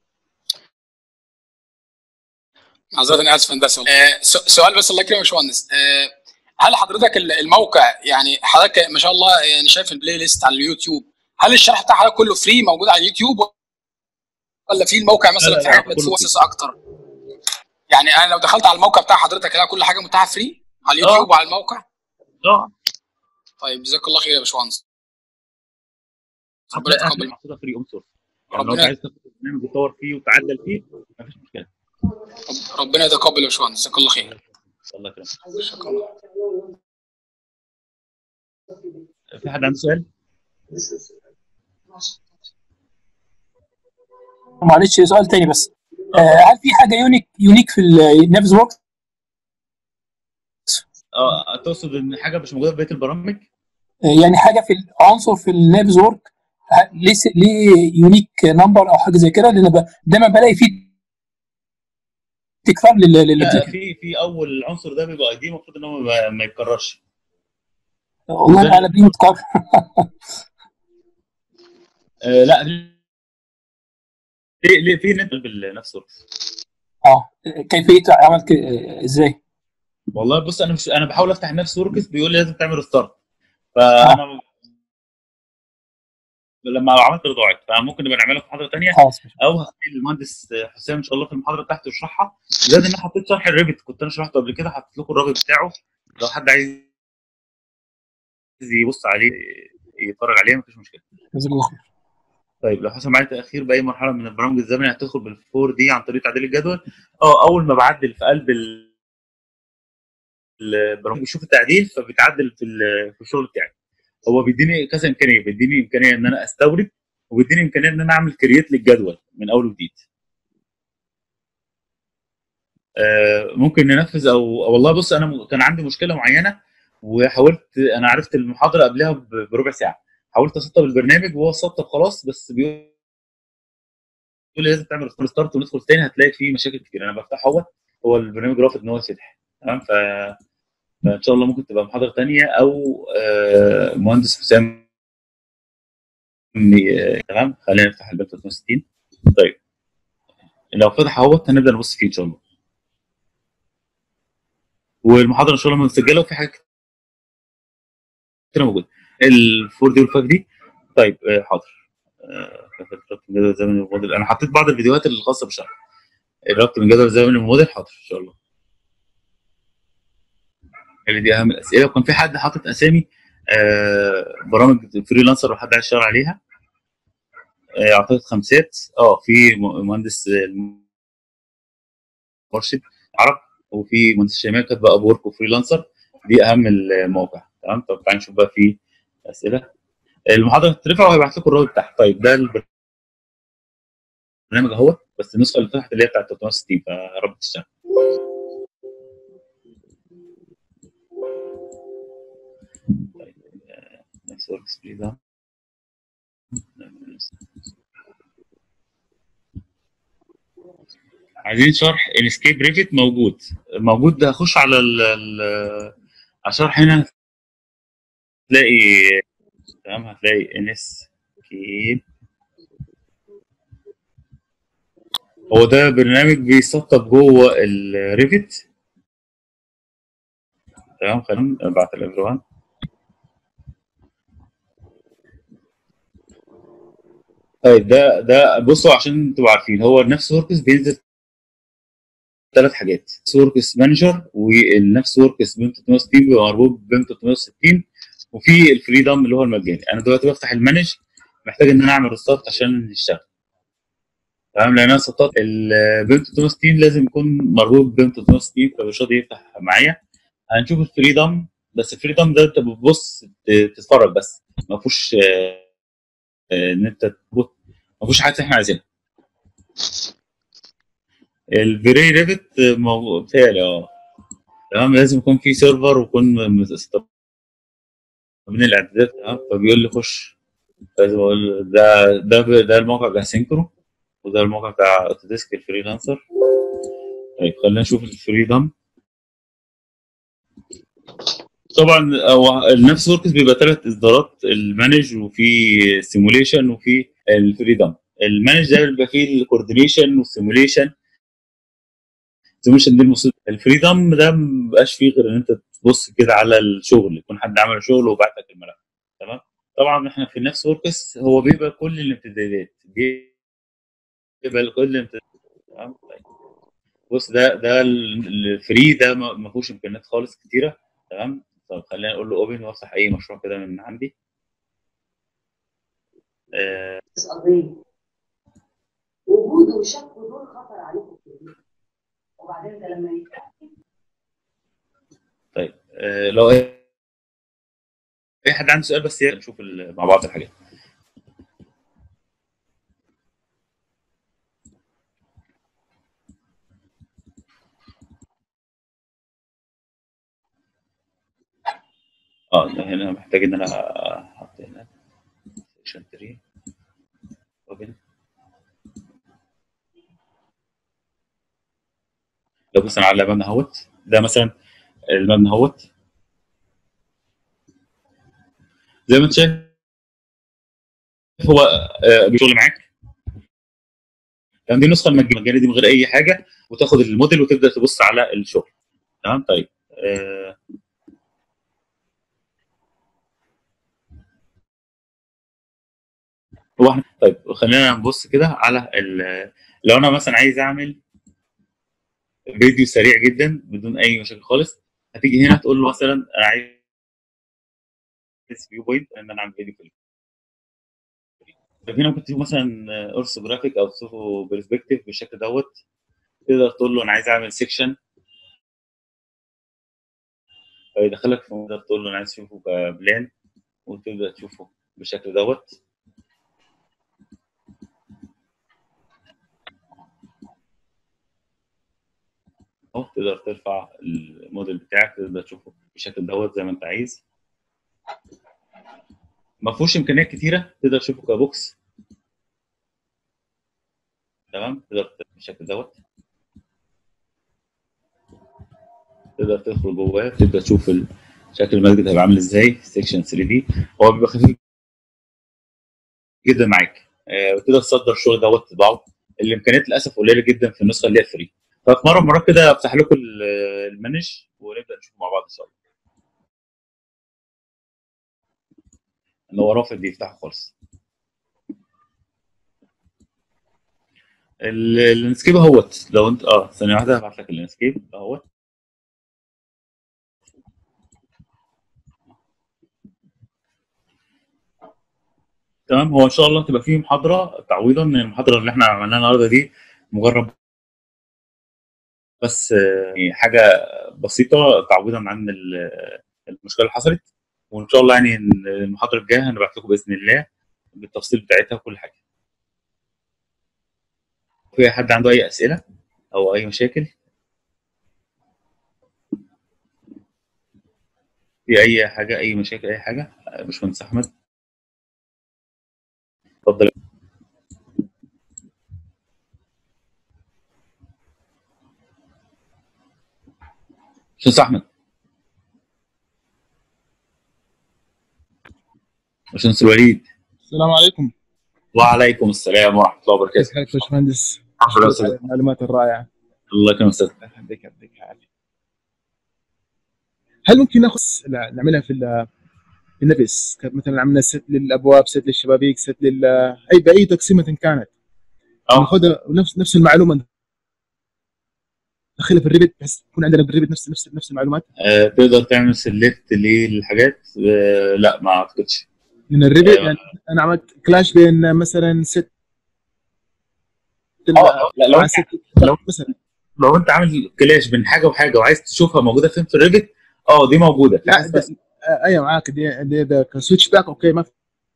معذره انا اسف هندسه آه س- سؤال بس الله يكرمك يا باشمهندس آه هل حضرتك ال- الموقع يعني حضرتك ما شاء الله يعني شايف البلاي ليست على اليوتيوب هل الشرح بتاع حضرتك كله فري موجود على اليوتيوب ولا في الموقع لا، مثلا لا، في حاجات كله مدفوعه اكتر؟ يعني انا لو دخلت على الموقع بتاع حضرتك هلاقي كل حاجه متاحه فري على اليوتيوب وعلى الموقع؟ اه طيب جزاك الله خير يا باشمهندس ربنا هتلاقي يتقبل محطوطه فري اون سورس يعني لو ربنا- انت عايز تاخد برنامج وتطور فيه وتعدل فيه مفيش مشكله رب- ربنا يتقبل يا باشمهندس جزاك الله خير الله يكرمك شكرا في حد عنده سؤال؟ معلش سؤال تاني بس آه هل في حاجه يونيك يونيك في النافز ورك اه تقصد ان حاجه مش موجوده في بقيه البرامج؟ يعني حاجه في العنصر في النافز ورك ه- ليه س- ليه يونيك نمبر او حاجه زي كده لان ب- دايما بلاقي فيه تكتب لي لا لل في في اول عنصر ده بيبقى اي دي المفروض ان هو ما, ما يتكررش والله انا بيه متكرر آه لا ليه ليه في نت بالنفس وركس اه كيفيه عمل ك- ازاي؟ والله بص انا مش انا بحاول افتح نفس وركس بيقول لي لازم تعمل ريستارت فانا لما عملت ضاعت فممكن نبقى نعملها في محاضره ثانيه خلاص ماشي. او هخلي المهندس حسام ان شاء الله في المحاضره بتاعته يشرحها زائد ان انا حطيت شرح الريفت كنت انا شرحته قبل كده حطيت لكم الرابط بتاعه لو حد عايز يبص عليه يتفرج عليه مفيش مشكله جزاك الله خير طيب لو حصل معايا تاخير باي مرحله من البرامج الزمني هتدخل بالفور دي عن طريق تعديل الجدول اه اول ما بعدل في قلب ال- البرامج بيشوف التعديل فبيتعدل في ال- في الشغل بتاعي هو بيديني كذا امكانيه بيديني امكانيه ان انا استورد وبيديني امكانيه ان انا اعمل كرييت للجدول من اول وجديد آه، ممكن ننفذ او أو والله بص انا م- كان عندي مشكله معينه وحاولت انا عرفت المحاضره قبلها ب- بربع ساعه حاولت اسطب البرنامج وهو سطب خلاص بس بيقول لي لازم تعمل ستارت وندخل تاني هتلاقي فيه مشاكل كتير انا بفتحه اهوت هو البرنامج رافض ان هو يتفتح تمام ف فان شاء الله ممكن تبقى محاضره تانية او آه، مهندس حسام ي- تمام خلينا نفتح الباب 360 طيب لو فتح اهوت هنبدا نبص فيه ان شاء الله والمحاضره ان شاء الله مسجله وفي حاجات كتير موجوده الفور دي والفايف دي طيب آه، حاضر آه، ربط من جدول الزمني الموديل انا حطيت بعض الفيديوهات الخاصه بالشرح الربط من جدول الزمني الموديل حاضر ان شاء الله اللي دي اهم الاسئله وكان في حد حاطط اسامي آه، برامج فريلانسر لو حد عايز يشتغل عليها آه، اعتقد خمسات اه في م- مهندس آه، مرشد عرب وفي مهندس شيماء كاتبه اب وورك وفريلانسر دي اهم المواقع تمام طب تعالى نشوف بقى في اسئله المحاضره هتترفع وهيبعت لكم الرابط بتاعها طيب ده البرنامج اهو بس النسخه اللي فتحت اللي هي بتاعت 360 فيا رب تشتغل طيب آه، نفس ورك سبري ده عايزين شرح انسكيب ريفت موجود موجود ده هخش على ال ال- على الشرح هنا هتلاقي تمام هتلاقي انسكيب هو ده برنامج بيسطب جوه الريفت تمام خلينا ابعت الافروان طيب ده ده بصوا عشان تبقوا عارفين هو نفس وركس بينزل ثلاث حاجات وركس مانجر والنفس وركس بيم 360 بيبقى مربوط بيم 360 وفي الفريدم اللي هو المجاني انا دلوقتي بفتح المانج محتاج ان انا اعمل ريستارت عشان يشتغل تمام لان انا سطبت البيم 360 لازم يكون مربوط بيم 360 فمش راضي يفتح معايا هنشوف الفريدم بس الفريدم ده انت بتبص ت- تتفرج بس ما فيهوش آه، آه، ان انت تبص ما فيهوش حاجات احنا عايزينها الفيري ريفت بتهيألي اه تمام لازم يكون في سيرفر ويكون مستقبل من الاعدادات تمام فبيقول لي خش لازم اقول ده ده ده الموقع بتاع سينكرو وده الموقع بتاع اوتوديسك الفريلانسر طيب خلينا نشوف الفريدم طبعا هو النفس وركس بيبقى ثلاث اصدارات المانج وفي سيموليشن وفي الفريدم المانج ده بيبقى فيه الكوردينيشن والسيموليشن السيموليشن دي المفروض الفريدم ده ما بيبقاش فيه غير ان انت تبص كده على الشغل يكون حد عمل شغل وبعت لك الملف تمام طبعا احنا في نفس وركس هو بيبقى كل الامتدادات بيبقى كل الامتدادات تمام طيب بص ده ده ال- الفري ده ما ما فيهوش امكانيات خالص كتيره تمام طب خلينا نقول له اوبن وافتح اي مشروع كده من عندي آه قضية وجود وشك دول خطر عليكم كتير وبعدين ده لما يتأكد طيب آه لو اي أي حد عنده سؤال بس يلا نشوف ال- مع بعض الحاجات اه ده هنا محتاج ان انا احط هنا سيكشن 3 اوبن لو مثلا على مبنى اهوت ده مثلا المبنى اهوت زي ما انت شايف هو آه، بيشتغل معاك تمام دي النسخه المج- المجانيه دي من غير اي حاجه وتاخد الموديل وتبدا تبص على الشغل تمام طيب آه، هو احنا طيب خلينا نبص كده على ال- لو انا مثلا عايز اعمل فيديو سريع جدا بدون اي مشاكل خالص هتيجي هنا تقول له مثلا انا عايز فيو بوينت ان انا اعمل فيديو فيلم طب هنا ممكن تشوف مثلا اورثوجرافيك او تشوفه برسبكتيف بالشكل دوت تقدر تقول له انا عايز اعمل سيكشن فيدخلك في تقدر تقول له انا عايز اشوفه كبلان وتبدا تشوفه بالشكل دوت اهو تقدر ترفع الموديل بتاعك تقدر تشوفه بالشكل دوت زي ما انت عايز ما فيهوش امكانيات كتيره تقدر تشوفه كبوكس تمام تقدر بالشكل دوت تقدر تدخل جواه تبدا تشوف ال- شكل المسجد هيبقى عامل ازاي سيكشن 3 دي هو بيبقى خفيف جدا معاك آه، وتقدر تصدر الشغل دوت تطبعه الامكانيات للاسف قليله جدا في النسخه اللي هي فري ففي مره من المرات كده افتح لكم ال- المانج ونبدا نشوف مع بعض ان شاء الله ان هو رافض يفتحه خالص ال- الانسكيب اهوت لو انت اه ثانيه واحده هبعت لك الانسكيب اهوت تمام هو ان شاء الله تبقى فيه محاضره تعويضا من المحاضره اللي احنا عملناها النهارده دي مجرد بس آه، يعني حاجه بسيطه تعويضا عن ال- المشكله اللي حصلت وان شاء الله يعني إن المحاضره الجايه هنبعت لكم باذن الله بالتفصيل بتاعتها وكل حاجه في حد عنده اي اسئله او اي مشاكل في اي حاجه اي مشاكل اي حاجه آه، باشمهندس احمد اتفضل باشمهندس احمد باشمهندس الوليد السلام عليكم وعليكم السلام ورحمه الله وبركاته كيف حالك باشمهندس؟ مرحبا يا أشكرك أستاذ. على المعلومات الرائعة الله يكرمك استاذ الله يخليك يعطيك العافية هل ممكن ناخذ لا، نعملها في ال- في النفس كانت مثلا عملنا ست للابواب ست للشبابيك ست لل اي باي تقسيمه كانت اه ناخذها نفس نفس المعلومه ندخلها في الريبت بحيث تكون عندنا بالريبت نفس نفس نفس المعلومات آه، تقدر تعمل سيلكت للحاجات آه، لا ما اعتقدش من الريبت أيوة. يعني انا عملت كلاش بين مثلا ست ال- اه لا لو مع انت ست لو- مثلا لو انت عامل كلاش بين حاجه وحاجه وعايز تشوفها موجوده فين في الريفت اه دي موجوده لا بس- ده بس آه، ايوه معاك دي دي ده كسويتش باك اوكي ما في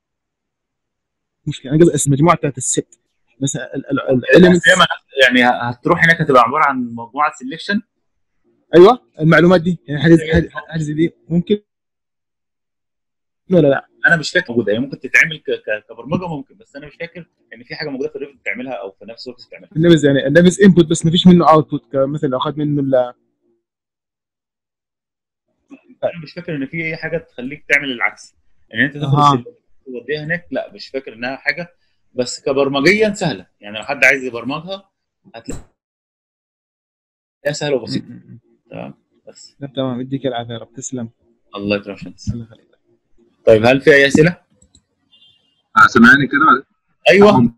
مشكله انا قصدي المجموعه بتاعت الست مثلا الاليمنت هي ما- يعني هتروح هناك هتبقى عباره عن مجموعه سيلكشن ايوه المعلومات دي يعني حاجه زي- حاجه حاجة زي دي ممكن ولا لا انا مش فاكر موجوده هي ممكن تتعمل ك- ك- كبرمجه ممكن بس انا مش فاكر ان في حاجه موجوده في الريفت تعملها او في نفس الوقت تعملها النفس يعني النفس انبوت بس ما فيش منه اوتبوت مثلا لو اخذت منه ال- انا مش فاكر ان في اي حاجه تخليك تعمل العكس ان انت تاخد أها. السلم توديها هناك لا مش فاكر انها حاجه بس كبرمجيا سهله يعني لو حد عايز يبرمجها هتلاقيها سهله وبسيطه م- م- م. تمام بس لا تمام يديك العافيه يا رب تسلم الله يكرمك يا باشمهندس. الله يخليك طيب هل في اي اسئله؟ آه، سامعني كده ايوه أهو.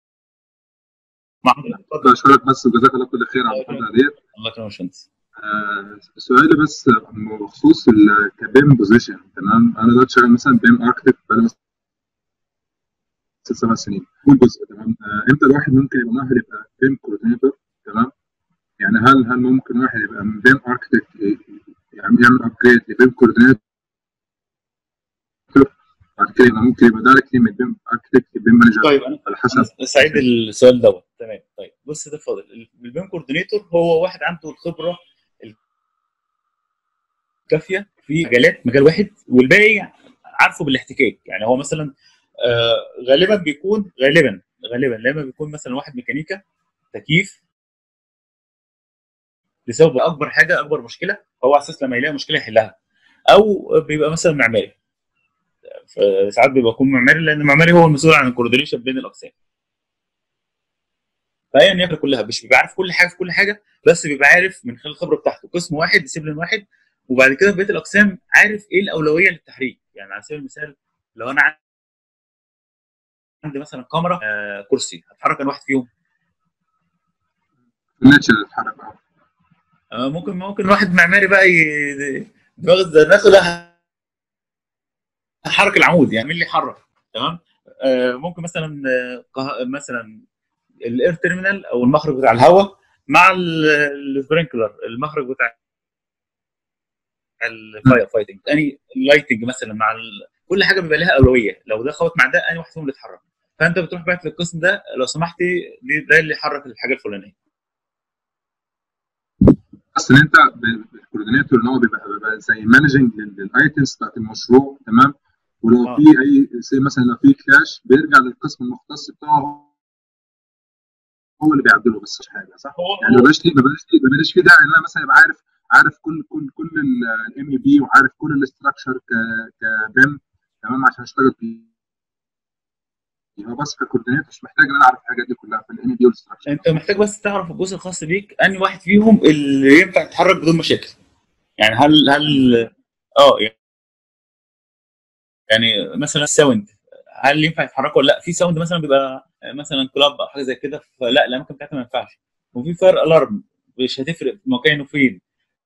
مع حضرتك اتفضل اتفضل اشكرك بس وجزاك الله كل خير على المحاضره ديت الله يكرمك يا باشمهندس آه، سؤالي بس بخصوص الكبيم بوزيشن تمام انا دلوقتي شغال مثلا بيم اركتكت بقالي مثلا ست سبع سنين كل جزء تمام آه، امتى الواحد ممكن يبقى مؤهل يبقى بيم كوردينيتور تمام يعني هل هل ممكن واحد يبقى من بيم اركتكت يعني يعمل ابجريد لبيم كوردينيتور بعد كده يبقى ممكن يبقى دايركتلي من بيم اركتكت لبيم مانجر طيب انا على حسب أنا سعيد السؤال دوت تمام طيب بص ده فاضل البيم كوردينيتور هو واحد عنده الخبره الكافيه في مجالات مجال واحد والباقي عارفه بالاحتكاك يعني هو مثلا آه غالبا بيكون غالبا غالبا لما بيكون مثلا واحد ميكانيكا تكييف لسبب اكبر حاجه اكبر مشكله هو على اساس لما يلاقي مشكله يحلها او بيبقى مثلا معماري ساعات بيبقى يكون معماري لان المعماري هو المسؤول عن الكوردينيشن بين الاقسام فهي النيابه كلها مش بيبقى عارف كل حاجه في كل حاجه بس بيبقى عارف من خلال الخبره بتاعته قسم واحد ديسيبلين واحد وبعد كده في بقيه الاقسام عارف ايه الاولويه للتحريك يعني على سبيل المثال لو انا عندي مثلا كاميرا آه كرسي هتحرك انا واحد فيهم الناتشر اللي اتحرك بقى آه ممكن ممكن واحد معماري بقى ي- دماغ الزناخه ده هحرك العمود يعني مين اللي يحرك تمام آه ممكن مثلا آه، قه- مثلا الاير تيرمينال او المخرج بتاع الهواء مع السبرينكلر المخرج بتاع الفاير فايتنج اني اللايتنج مثلا مع ال... كل حاجه بيبقى لها اولويه لو ده خبط مع ده اني واحد فيهم اللي اتحرك فانت بتروح بعت للقسم ده لو سمحتي دي ده اللي يحرك الحاجه الفلانيه اصل انت ب- الكوردينيتور ان هو بيبقى, بيبقى زي مانجنج للايتمز بتاعت المشروع تمام ولو آه. في اي زي مثلا لو في كلاش بيرجع للقسم المختص بتاعه هو اللي بيعدله بس مش حاجه صح؟ هو يعني ما بقاش ليه ما بقاش ليه ما بقاش في داعي ان انا مثلا ابقى عارف عارف كل كل كل الام اي بي وعارف كل الاستراكشر ك كبيم تمام عشان اشتغل فيه هو بس ككوردينيتور مش محتاج ان انا اعرف الحاجات دي كلها في الام اي بي والاستراكشر انت محتاج بس تعرف الجزء الخاص بيك اني واحد فيهم اللي ينفع يتحرك بدون مشاكل يعني هل هل اه يعني مثلا الساوند هل ينفع يتحركوا ولا لا في ساوند مثلا بيبقى مثلا كلاب او حاجه زي كده فلا الاماكن بتاعتها ما ينفعش وفي فاير الارم مش هتفرق في مكانه فين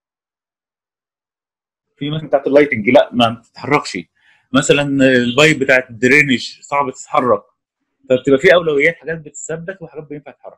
في مثلا بتاعت اللايتنج لا ما تتحركش مثلا البايب بتاعت الدرينج صعب تتحرك فبتبقى في اولويات حاجات بتثبت وحاجات بينفع تتحرك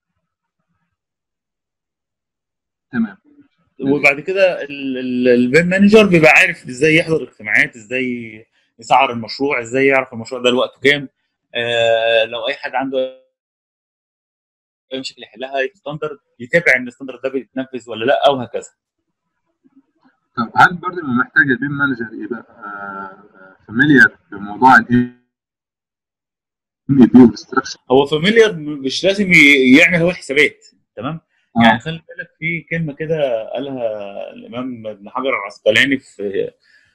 تمام وبعد كده البيم مانجر بيبقى عارف ازاي يحضر اجتماعات ازاي يسعر المشروع ازاي يعرف المشروع ده الوقت كام آه لو اي حد عنده اي مشاكل يحلها ستاندرد يتابع ان الستاندرد ده بيتنفذ ولا لا او هكذا طب هل برضه لما محتاج البيم مانجر يبقى فاميليار بموضوع الام اي بي والاستراكشر هو فاميليار مش لازم ي- يعمل هو الحسابات تمام آه. يعني خلي بالك في كلمه كده قالها الامام ابن حجر العسقلاني في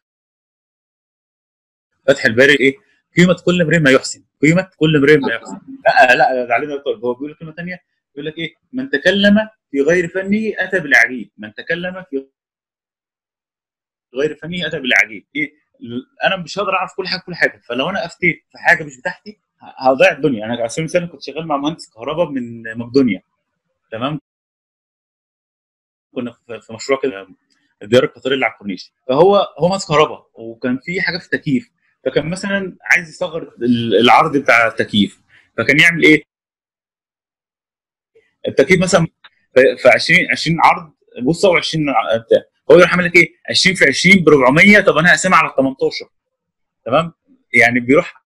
فتح الباري ايه قيمه كل امرئ ما يحسن قيمه كل امرئ ما يحسن لا لا ده علينا الطالب هو بيقول كلمه ثانيه بيقول لك ايه من تكلم في غير فنه اتى بالعجيب من تكلم في غير فنه اتى بالعجيب ايه انا مش هقدر اعرف كل حاجه في كل حاجه فلو انا افتيت في حاجه مش بتاعتي ه- هضيع الدنيا انا على سبيل المثال كنت شغال مع مهندس كهرباء من مقدونيا تمام كنا في في مشروع كده الديار القطري اللي على الكورنيش فهو هو مهندس كهرباء وكان في حاجه في التكييف فكان مثلا عايز يصغر ال- العرض بتاع التكييف فكان يعمل ايه؟ التكييف مثلا في في 20 20 عرض بص او 20 ع- بتاع هو يروح عامل لك ايه 20 في 20 ب 400 طب انا هقسمها على 18 تمام يعني بيروح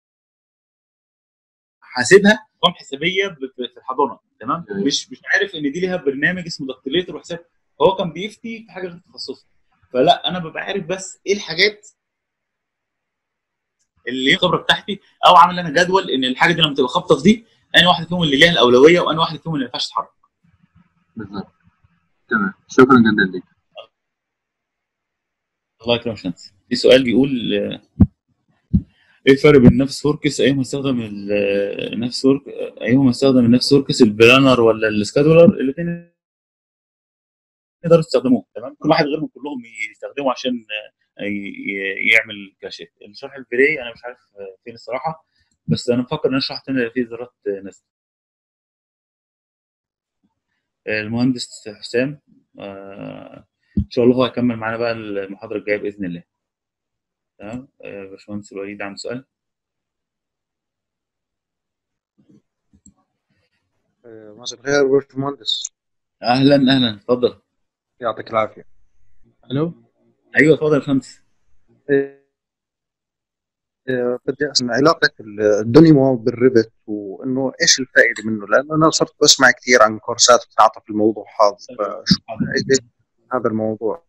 حاسبها ارقام حسابيه ب- في في الحضانه تمام مش مش عارف ان دي ليها برنامج اسمه دكتليتر وحساب هو كان بيفتي في حاجه غير تخصصي فلا انا ببقى عارف بس ايه الحاجات اللي هي الخبره بتاعتي او عامل انا جدول ان الحاجه دي لما تبقى خابطه في دي انا واحد فيهم اللي ليها الاولويه وانا واحد فيهم اللي ما ينفعش تتحرك بالظبط تمام شكرا جدا ليك الله يكرمك يا باشمهندس في سؤال بيقول آه، ايه الفرق بين نفس فوركس ايهما يستخدم ال- نفس فورك ايهما يستخدم النفس فوركس البلانر ولا السكادولر الاثنين يقدروا يستخدموه تمام كل واحد غيرهم كلهم يستخدموا عشان آه، ي- يعمل كاشات الشرح الفري انا مش عارف آه، فين الصراحه بس انا مفكر ان انا شرحت هنا في زرارات آه، ناس المهندس حسام آه، ان شاء الله هو هيكمل معانا بقى المحاضره الجايه باذن الله تمام آه، باشمهندس الوليد عنده سؤال مساء الخير باشمهندس اهلا اهلا اتفضل يعطيك العافيه الو ايوه اتفضل يا باشمهندس إيه، إيه، بدي اسمع علاقه الدونيمو بالريفت وانه ايش الفائده منه لانه انا صرت بسمع كثير عن كورسات بتعطى في الموضوع هذا فشو فائده هذا الموضوع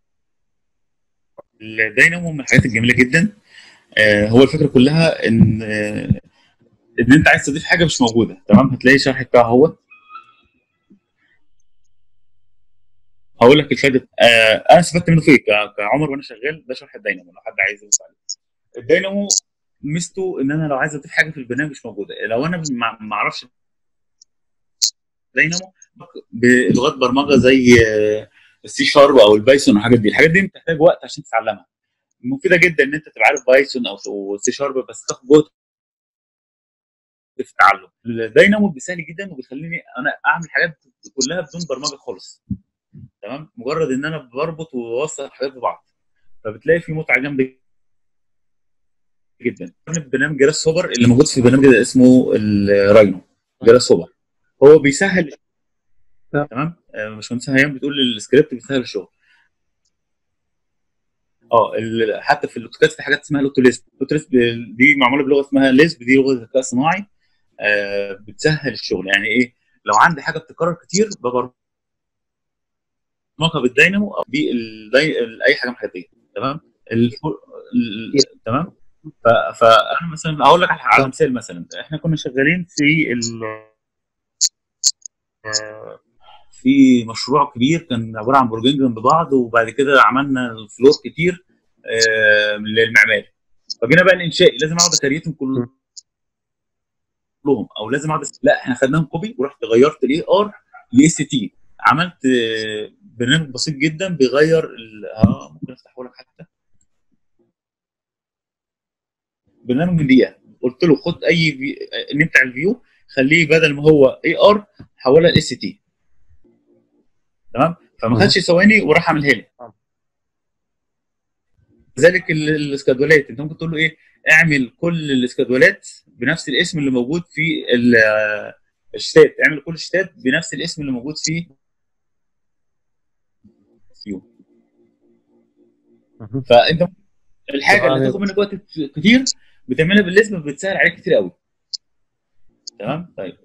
الداينامو من الحاجات الجميله جدا آه، هو الفكره كلها ان آه، ان انت عايز تضيف حاجه مش موجوده تمام هتلاقي الشرح بتاعه هو هقول لك الفايده آه انا استفدت منه فين ك- كعمر وانا شغال ده شرح الدينامو لو حد عايز يبص عليه الدينامو ميزته ان انا لو عايز اضيف حاجه في البرنامج مش موجوده لو انا ما ما اعرفش دينامو بلغات برمجه زي السي شارب او البايثون والحاجات دي الحاجات دي بتحتاج وقت عشان تتعلمها مفيده جدا ان انت تبقى عارف بايثون او سي شارب بس تاخد جهد في التعلم الداينامو بيسهل جدا وبيخليني انا اعمل حاجات كلها بدون برمجه خالص تمام مجرد ان انا بربط وبوصل حاجات ببعض فبتلاقي في متعه جامده جدا برنامج جراس هوبر اللي موجود في البرنامج ده اسمه الراينو جراس هوبر هو بيسهل تمام آه، باشمهندس هيام بتقول السكريبت بيسهل الشغل اه ال- حتى في الاوتوكاد في حاجات اسمها الاوتو ليست الاوتو ليست دي معموله بلغه اسمها ليسب دي لغه ذكاء صناعي آه، بتسهل الشغل يعني ايه لو عندي حاجه بتتكرر كتير ببرمجها بالدينامو او بالدي... اي حاجه من الحاجات دي تمام الفو... ال... تمام ف... فانا مثلا هقول لك على على مثال مثلا احنا كنا شغالين في ال... آه، في مشروع كبير كان عباره عن برجين جنب بعض وبعد كده عملنا فلور كتير آه، للمعماري فجينا بقى الانشائي لازم اقعد اكريتهم كلهم كلهم او لازم اقعد لا احنا خدناهم كوبي ورحت غيرت الاي ار لاس تي عملت آه، برنامج بسيط جدا بيغير ال- اه ممكن افتحه لك حتى برنامج من دقيقه قلت له خد اي في... النيم بتاع الفيو خليه بدل ما هو اي ار حولها لاس تي تمام فما خدش ثواني وراح عاملها لي كذلك ال- الاسكادولات انت ممكن تقول له ايه اعمل كل الاسكادولات بنفس الاسم اللي موجود في ال- آه، الشتات اعمل كل الشتات بنفس الاسم اللي موجود في فيو فانت الحاجه اللي هتاخد منك وقت كتير بتعملها بالاسم بتسهل عليك كتير قوي تمام طيب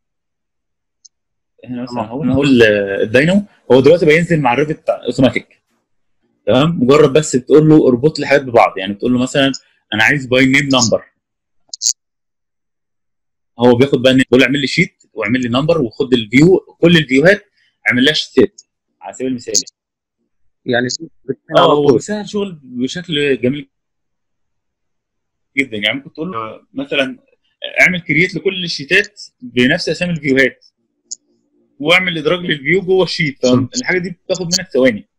احنا مثلا هقول هقول آه، الداينامو هو دلوقتي بينزل مع الريفت اوتوماتيك تمام مجرد بس بتقول له اربط لي حاجات ببعض يعني بتقول له مثلا انا عايز باي نيم نمبر هو بياخد بقى بيقول له اعمل لي شيت واعمل لي نمبر وخد الفيو كل الفيوهات اعمل لها شيت على سبيل المثال يعني اه على هو طول. بيسهل شغل بشكل جميل جدا يعني ممكن تقول له مثلا اعمل كرييت لكل الشيتات بنفس اسامي الفيوهات واعمل ادراج للفيو جوه الشيت فالحاجه دي بتاخد منك ثواني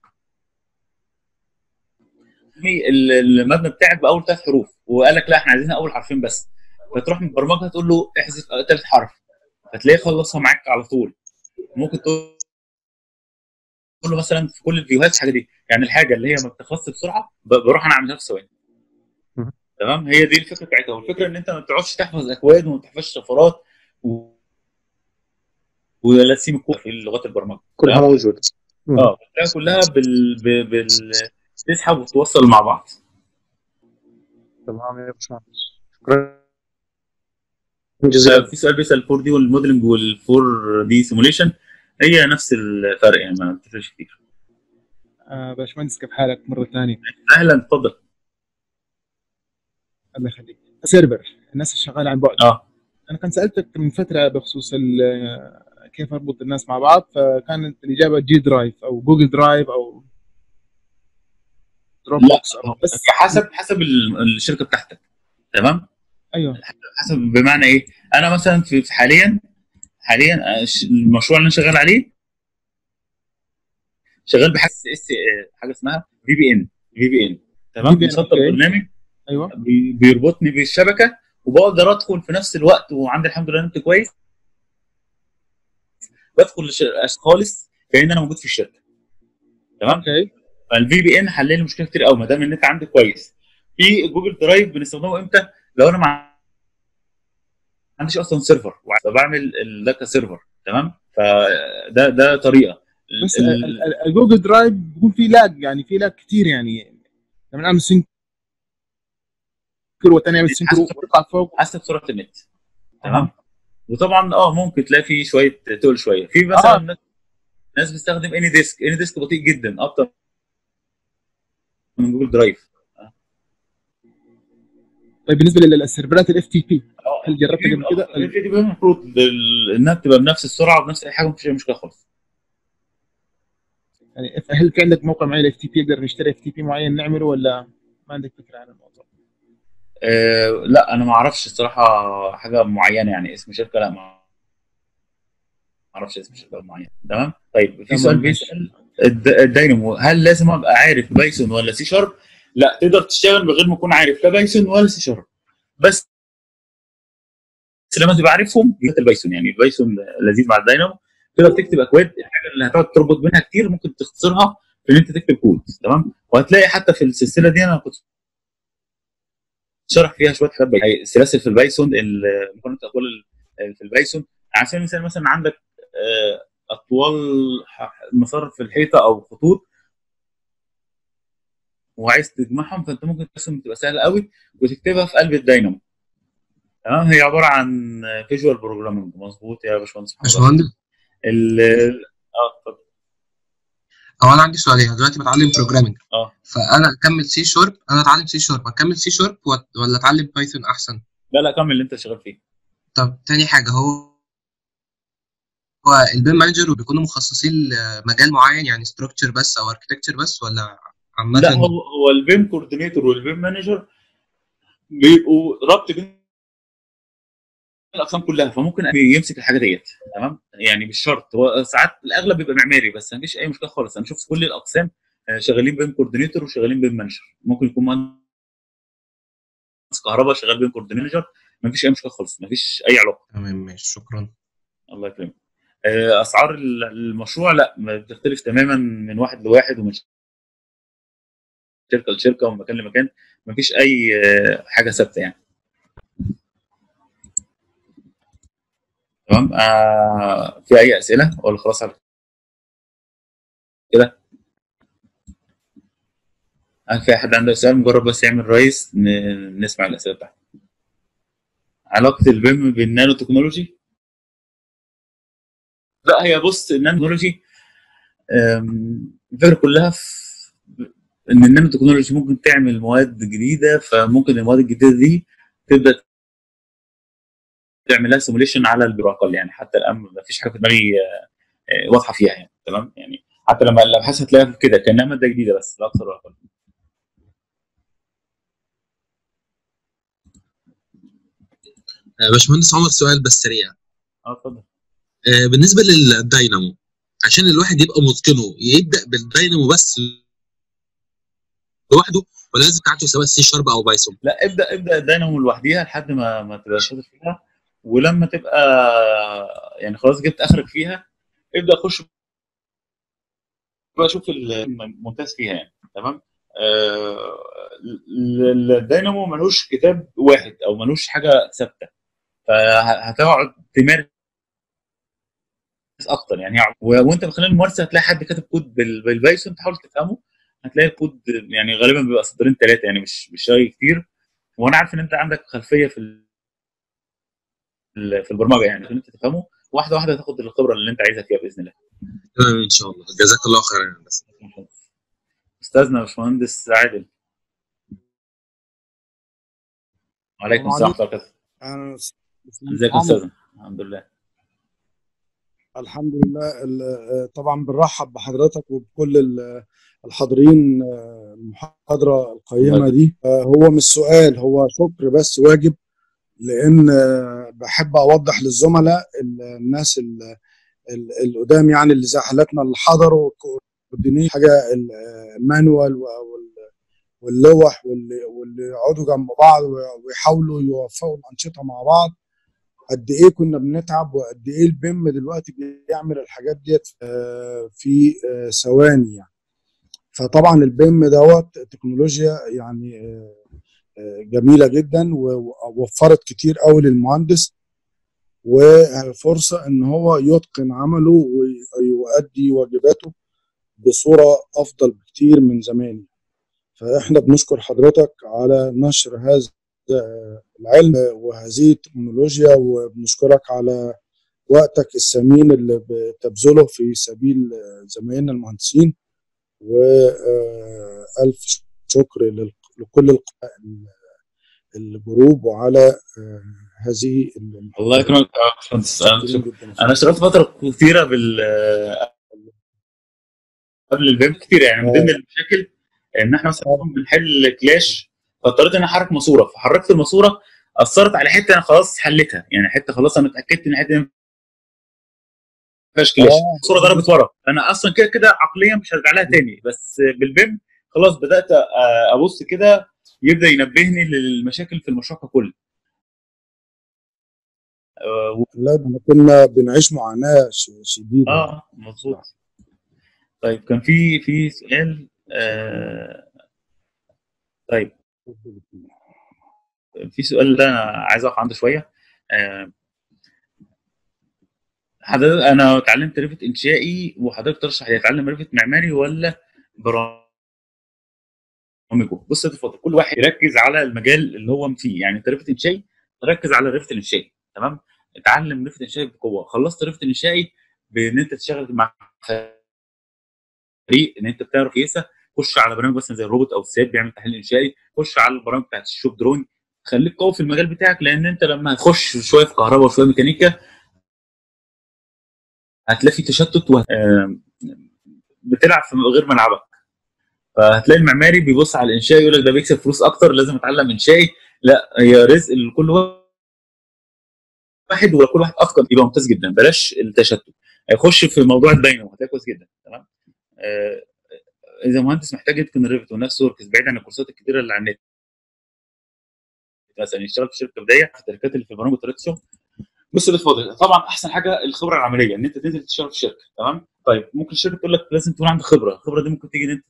في ال- المبنى بتاعك باول ثلاث حروف وقال لك لا احنا عايزينها اول حرفين بس فتروح من برمجها تقول له احذف ثالث حرف فتلاقيه خلصها معاك على طول ممكن تقول له مثلا في كل الفيوهات الحاجه دي يعني الحاجه اللي هي ما بتخلصش بسرعه ب- بروح انا اعملها في ثواني تمام هي دي الفكره بتاعتها والفكره ان انت ما تقعدش تحفظ اكواد وما تحفظش شفرات و... ولا تسيب الكود في لغات البرمجه كلها تمام؟ موجوده اه بتلاقي كلها بال... ب- بال... تسحب وتوصل مع بعض تمام يا باشمهندس شكرا جزيلا في سؤال بيسال 4 دي والموديلنج وال4 دي سيموليشن هي نفس الفرق يعني ما بتفرقش كتير آه باشمهندس كيف حالك مره ثانيه اهلا اتفضل الله يخليك سيرفر الناس الشغاله عن بعد اه انا كان سالتك من فتره بخصوص ال- كيف اربط الناس مع بعض فكانت الاجابه جي درايف او جوجل درايف او دروب لا بوكس او بس حسب حسب ال- الشركه بتاعتك تمام ايوه حسب بمعنى ايه انا مثلا في في حاليا حاليا الش- المشروع اللي انا شغال عليه شغال بحاجه اس حاجه اسمها في بي ان في بي ان تمام VPN مسطب أوكي. برنامج ايوه بي- بيربطني بالشبكه وبقدر ادخل في نفس الوقت وعندي الحمد لله نت كويس بدخل لش- خالص كان انا موجود في الشركه تمام اوكي فالفي بي ان حل لي مشكله كتير قوي ما دام النت عندي كويس في جوجل درايف بنستخدمه امتى لو انا ما عنديش اصلا سيرفر فبعمل ده كسيرفر تمام فده ده طريقه بس ال- ال- ال- الجوجل درايف بيكون في لاج يعني في لاج كتير يعني لما نعمل سينك والثاني يعمل سينك ويطلع فوق حسب سرعه النت تمام وطبعا اه ممكن تلاقي فيه شويه تقل شويه في مثلا آه. ناس- ناس بتستخدم اني ديسك اني ديسك بطيء جدا اكتر من جوجل درايف طيب بالنسبه للسيرفرات الاف تي بي هل جربت قبل كده؟ الفي دي بي المفروض ال- انها تبقى بنفس السرعه وبنفس اي حاجه مفيش اي مشكله خالص يعني هل في عندك موقع معين اف تي بي نقدر نشتري اف تي بي معين نعمله ولا ما عندك فكره عن الموضوع؟ آه لا انا ما اعرفش الصراحه حاجه معينه يعني اسم شركه لا ما اعرفش اسم شركه معينه تمام طيب في تمام، سؤال ماشي. بيسال الد- الداينامو هل لازم ابقى عارف بايثون ولا سي شارب؟ لا تقدر تشتغل من غير ما تكون عارف لا بايثون ولا سي شارب بس بس لما تبقى عارفهم يبقى البايثون يعني البايثون لذيذ مع الداينامو تقدر تكتب اكواد الحاجه اللي هتقعد تربط بينها كتير ممكن تختصرها في ان انت تكتب كود تمام وهتلاقي حتى في السلسله دي انا كنت شرح فيها شويه حاجات بي- السلاسل في البايثون ال- مقارنه الاطوال ال- في البايثون على سبيل المثال مثلا عندك آه، اطوال ح- مسار في الحيطه او خطوط وعايز تجمعهم فانت ممكن ترسم تبقى سهله قوي وتكتبها في قلب الداينامو تمام هي عباره عن فيجوال بروجرامنج مظبوط يا باشمهندس محمد باشمهندس ال اه اتفضل هو انا عندي سؤال انا دلوقتي بتعلم بروجرامنج اه فانا اكمل سي شارب انا اتعلم سي شارب اكمل سي شارب ولا اتعلم بايثون احسن لا لا كمل اللي انت شغال فيه طب تاني حاجه هو هو البيم مانجر بيكونوا مخصصين لمجال معين يعني ستراكشر بس او اركتكتشر بس ولا عامه لا هو هو البيم كوردينيتور والبيم مانجر بيبقوا ربط بين الاقسام كلها فممكن يمسك الحاجه ديت تمام يعني مش شرط هو ساعات الاغلب بيبقى معماري بس مفيش اي مشكله خالص انا شفت كل الاقسام آه، شغالين بيم كوردينيتور وشغالين بيم مانجر ممكن يكون مهندس كهرباء شغال بيم كوردينيتور مفيش اي مشكله خالص مفيش اي علاقه تمام ماشي شكرا الله يكرمك آه، اسعار ال- المشروع لا ما بتختلف تماما من واحد لواحد ومن شركه لشركه ومن مكان لمكان مفيش اي آه، حاجه ثابته يعني تمام آه في اي اسئله ولا خلاص على كده هل في حد عنده سؤال مجرد بس يعمل رئيس ن- نسمع الاسئله بتاعته علاقه البيم بالنانو تكنولوجي لا هي بص النانو تكنولوجي آم، الفكره كلها في ان النانو تكنولوجي ممكن تعمل مواد جديده فممكن المواد الجديده دي تبدا تعمل لها سيموليشن على البروتوكول يعني حتى الان ما فيش حاجه في دماغي آه، آه، واضحه فيها يعني تمام يعني حتى لما الابحاث هتلاقيها كده كانها ماده جديده بس لا اكثر ولا اقل آه، باشمهندس عمر سؤال بس سريع اه اتفضل آه، بالنسبه للداينامو عشان الواحد يبقى متقنه يبدا بالداينامو بس لوحده ولا لازم تعته سواء سي شارب او بايثون لا ابدا ابدا الداينامو لوحديها لحد ما ما تبقى شاطر فيها ولما تبقى يعني خلاص جبت اخرك فيها ابدا خش بقى شوف الممتاز فيها يعني تمام آه، ال- ال- الداينامو ملوش كتاب واحد او ملوش حاجه ثابته فهتقعد تمارس اكتر يعني و- وانت من خلال الممارسه هتلاقي حد كاتب كود بال- بالبايثون تحاول تفهمه هتلاقي الكود يعني غالبا بيبقى سطرين ثلاثه يعني مش مش شويه كتير وانا عارف ان انت عندك خلفيه في ال- في البرمجه يعني ان انت تفهمه واحده واحده تاخد الخبره اللي انت عايزها فيها باذن الله تمام ان شاء الله جزاك الله خيرا يا هندسه استاذنا باشمهندس عادل وعليكم السلام ورحمه الله وبركاته أنا ازيك يا عمرو. استاذنا الحمد لله الحمد لله ال- طبعا بنرحب بحضرتك وبكل ال- الحاضرين آه، المحاضرة القيمة دي آه، هو مش سؤال هو شكر بس واجب لأن آه، بحب أوضح للزملاء ال- الناس ال- ال- القدام يعني اللي زي حالتنا اللي حضروا كوردينيت حاجة المانوال وال- واللوح واللي واللي يقعدوا جنب بعض ويحاولوا يوفقوا الأنشطة مع بعض قد ايه كنا بنتعب وقد ايه البيم دلوقتي بيعمل الحاجات ديت آه، في آه، ثواني يعني فطبعا البيم دوت تكنولوجيا يعني آه، آه، جميله جدا ووفرت كتير قوي للمهندس وفرصه ان هو يتقن عمله ويؤدي واجباته بصوره افضل بكتير من زمان فاحنا بنشكر حضرتك على نشر هذا العلم وهذه التكنولوجيا وبنشكرك على وقتك الثمين اللي بتبذله في سبيل زمايلنا المهندسين وألف شكر لل- لكل الق- الجروب وعلى آه، هذه الله يكرمك يا باشمهندس انا شك- انا اشتغلت فتره كثيره بال قبل الفيم كتير يعني من ضمن المشاكل ان احنا مثلا كنا بنحل كلاش فاضطريت ان انا احرك ماسوره فحركت الماسوره اثرت على حته انا خلاص حلتها يعني حته خلاص انا اتاكدت ان الحته دي ما فيهاش كلاش الماسوره ضربت ورا انا اصلا كده كده عقليا مش هرجع لها تاني بس بالفيم خلاص بدات آه، ابص كده يبدا ينبهني للمشاكل في المشروع ككل آه، لا ده احنا كنا بنعيش معاناه ش- شديده اه مظبوط طيب كان في في سؤال آه طيب في سؤال ده انا عايز اقف عنده شويه آه حضرتك انا اتعلمت ريفت انشائي وحضرتك ترشح لي اتعلم ريفت معماري ولا برامجه بص يا اتفضل كل واحد يركز على المجال اللي هو فيه يعني انت ريفت انشائي ركز على الريفت الانشائي تمام اتعلم ريفت انشائي بقوه خلصت ريفت انشائي بان انت تشتغل مع فريق ان انت بتعرف كويسه خش على برنامج مثلا زي الروبوت او الساب بيعمل تحليل انشائي خش على البرامج بتاعت الشوب درون خليك قوي في المجال بتاعك لان انت لما هتخش شويه في كهرباء وشويه ميكانيكا هتلاقي في تشتت و بتلعب في غير ملعبك فهتلاقي المعماري بيبص على الانشائي يقول لك ده بيكسب فلوس اكتر لازم اتعلم انشائي لا هي رزق لكل واحد وكل واحد اتقن يبقى ممتاز جدا بلاش التشتت هيخش في موضوع الداينامو هتلاقي كويس جدا تمام آه، اذا مهندس محتاج يتقن الريفت ونفسه وركز بعيد عن الكورسات الكتيره اللي على النت مثلا يشتغل في شركه بدايه في الشركات اللي في برامج طريقه الشغل بص يا فاضل طبعا احسن حاجه الخبره العمليه ان انت تنزل تشتغل في شركه تمام طيب ممكن الشركه تقول لك لازم تكون عندك خبره الخبره دي ممكن تيجي ان انت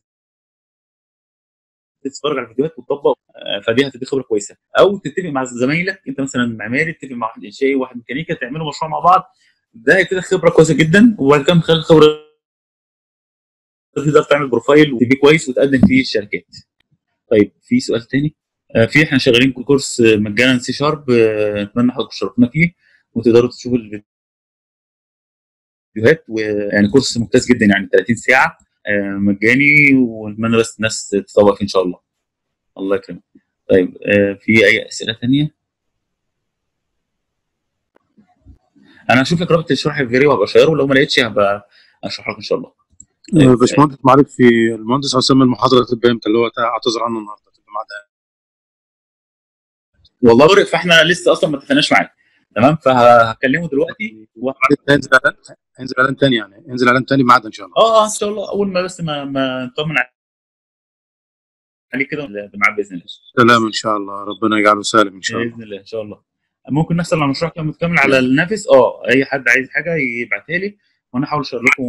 تتفرج على الفيديوهات وتطبق آه، فدي هتدي خبره كويسه او تتفق مع زمايلك انت مثلا معماري تتفق مع واحد انشائي وواحد ميكانيكا تعملوا مشروع مع بعض ده هيفيدك خبره كويسه جدا وبعد كده من خلال الخبره تقدر تعمل بروفايل وتي في كويس وتقدم فيه الشركات طيب في سؤال تاني آه، في احنا شغالين كورس آه، مجانا سي شارب اتمنى حضرتك تشرفونا فيه وتقدروا تشوفوا الفيديوهات ويعني كورس ممتاز جدا يعني 30 ساعه آه، مجاني ونتمنى بس الناس تتطوع فيه ان شاء الله الله يكرمك طيب آه، في اي اسئله تانية انا هشوف لك رابط الشرح الفيديو وهبقى اشيره ولو ما لقيتش هبقى اشرح لك ان شاء الله آه، باشمهندس معلش في المهندس حسام المحاضره هتبقى امتى اللي هو اعتذر عنه النهارده تبقى ميعادها والله طارق فاحنا لسه اصلا ما اتفقناش معاه تمام فهكلمه دلوقتي وهبعت- هينزل اعلان هينزل اعلان تاني يعني هينزل اعلان تاني ميعاد ان شاء الله اه اه ان شاء الله اول ما بس ما ما نطمن عليه كده معاه باذن الله سلام ان شاء الله ربنا يجعله سالم ان شاء الله باذن الله ان شاء الله ممكن نحصل على مشروع كامل متكامل على النافس اه اي حد عايز حاجه يبعتها لي وانا احاول اشير لكم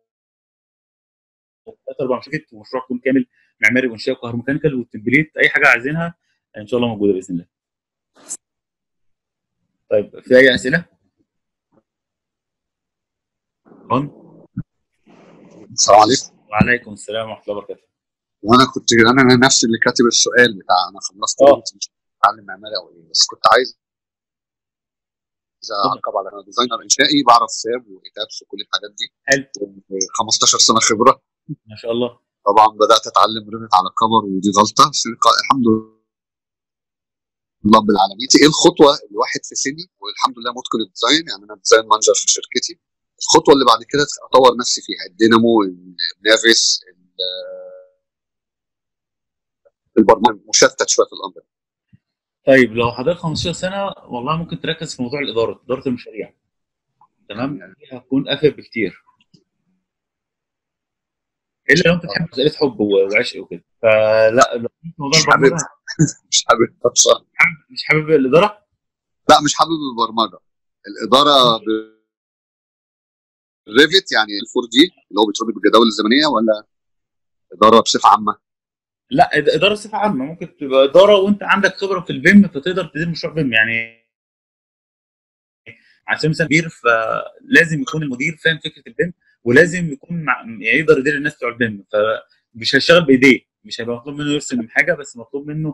ثلاث اربع مشاكل ومشروع يكون كامل معماري وانشاء وكهروميكانيكال والتمبليت اي حاجه عايزينها ان شاء الله موجوده باذن الله طيب في اي اسئله؟ رن السلام عليكم وعليكم السلام ورحمه الله وبركاته وانا كنت انا نفسي اللي كاتب السؤال بتاع انا خلصت اه دلوقتي مش هتعلم معماري او ايه بس كنت عايز عايز اعقب على انا ديزاينر انشائي بعرف ساب وايتابس وكل الحاجات دي حلو 15 سنه خبره ما شاء الله طبعا بدات اتعلم ريفت على كبر ودي غلطه بس الق- الحمد لله رب العالمين ايه الخطوه اللي واحد في سني والحمد لله متقن الديزاين يعني انا ديزاين مانجر في شركتي الخطوه اللي بعد كده اطور نفسي فيها الدينامو النافس ال- البرمجه مشتت شويه في الامر طيب لو حضرتك 15 سنه والله ممكن تركز في موضوع الاداره اداره المشاريع تمام دي هتكون افيد بكتير الا لو انت بتحب مساله حب و- وعشق وكده فلا لو في موضوع مش حابب البرمجه مش حابب بصراحه مش حابب الاداره لا مش حابب البرمجه الاداره بالريفت يعني الفور دي اللي هو بيتربط بالجداول الزمنيه ولا اداره بصفه عامه لا إد- اداره بصفه عامه ممكن تبقى اداره وانت عندك خبره في البيم فتقدر تدير مشروع بيم يعني على سبيل المثال مدير فلازم يكون المدير فاهم فكره البيم ولازم يكون مع... يعني يقدر يدير الناس بتوع البيم فمش هيشتغل بايديه مش هيبقى مطلوب منه يرسم حاجه بس مطلوب منه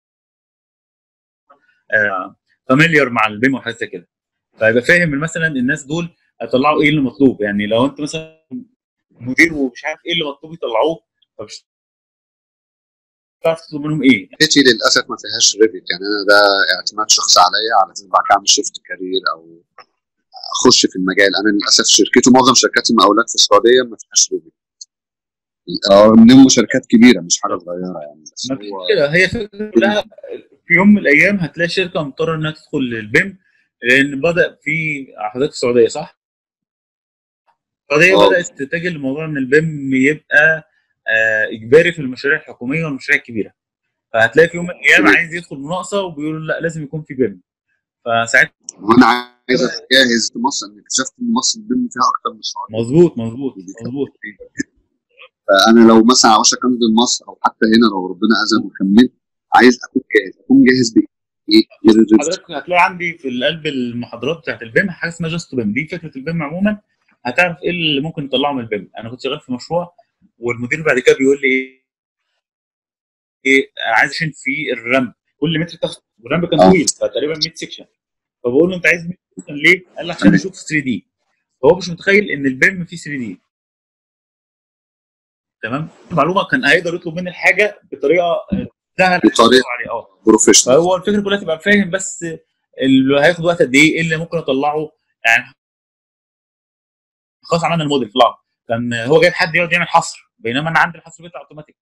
فاميليار مع البيم وحاجات زي كده فيبقى فاهم مثلا الناس دول هيطلعوا ايه اللي مطلوب يعني لو انت مثلا مدير ومش عارف ايه اللي مطلوب يطلعوه فمش هتعرف تطلب منهم ايه شركتي للاسف ما فيهاش ريفت يعني انا ده اعتماد شخصي عليا على اساس بعد كده اعمل شيفت كارير او اخش في المجال انا للاسف شركتي معظم شركات المقاولات في السعوديه ما فيهاش ريفت اه منهم شركات كبيره مش حاجه صغيره يعني بس ما فيش هو كده هي فكرة كلها في يوم من الايام هتلاقي شركه مضطره انها تدخل البيم لان بدا في حضرتك في السعوديه صح؟ السعوديه اه بدات تتجه لموضوع ان البيم يبقى آه، اجباري في المشاريع الحكوميه والمشاريع الكبيره فهتلاقي في يوم من الايام عايز يدخل مناقصه وبيقولوا لا لازم يكون في بيم فساعتها وانا عايز اجهز في مصر انا اكتشفت ان مصر البيم فيها اكتر من السعوديه مظبوط مظبوط مظبوط فانا لو مثلا على وشك انزل مصر او حتى هنا لو ربنا اذن وكملت عايز اكون جاهز اكون جاهز بايه؟ غير الريفت حضرتك هتلاقي عندي في قلب المحاضرات بتاعت البيم حاجه اسمها جاست بيم دي فكره البيم عموما هتعرف ايه اللي ممكن نطلعه من البيم انا كنت شغال في مشروع والمدير بعد كده بيقول لي ايه ايه انا عايز اشن في الرمب كل متر تاخد والرمب كان اه طويل فتقريبا 100 سكشن فبقول له انت عايز 100 سكشن ليه؟ قال لي عشان اشوف 3 دي فهو مش متخيل ان البيم فيه 3 دي تمام المعلومه كان هيقدر يطلب مني الحاجه بطريقه سهله بطريقه عليه اه بروفيشنال فهو الفكره كلها تبقى فاهم بس اللي هياخد وقت قد ايه ايه اللي ممكن اطلعه يعني خلاص عملنا الموديل طلع كان هو جايب حد يقعد يعمل حصر بينما انا عندي الحصر بيطلع اوتوماتيك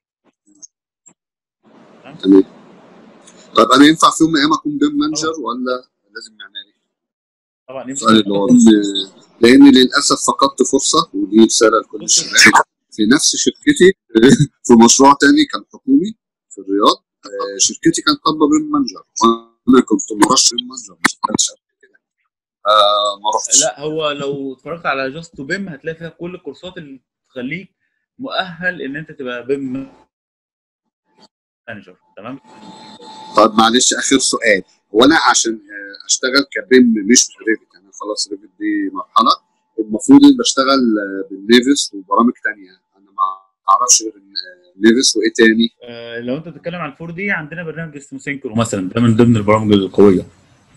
تمام طيب انا ينفع في يوم من الايام اكون بيم مانجر ولا لازم معماري؟ طبعا يمكن السؤال اللي هو لأن- لان للاسف فقدت فرصه ودي رساله لكل الشباب في نفس شركتي في مشروع تاني كان حكومي في الرياض آه، شركتي كانت طالبه بيم مانجر وانا كنت مرشح بيم مانجر ما كانش قبل كده آه، ما رحتش لا هو لو اتفرجت على جاست تو بيم هتلاقي فيها كل الكورسات اللي تخليك مؤهل ان انت تبقى بيم مانجر تمام طيب معلش اخر سؤال هو انا عشان آه، اشتغل كبيم مش ريفت يعني خلاص ريفت دي مرحله المفروض اني بشتغل آه، بالنيفس وبرامج تانية انا ما اعرفش غير آه، نيفس وايه تاني آه لو انت بتتكلم عن 4 دي عندنا برنامج اسمه سينكرو مثلا ده من ضمن البرامج القويه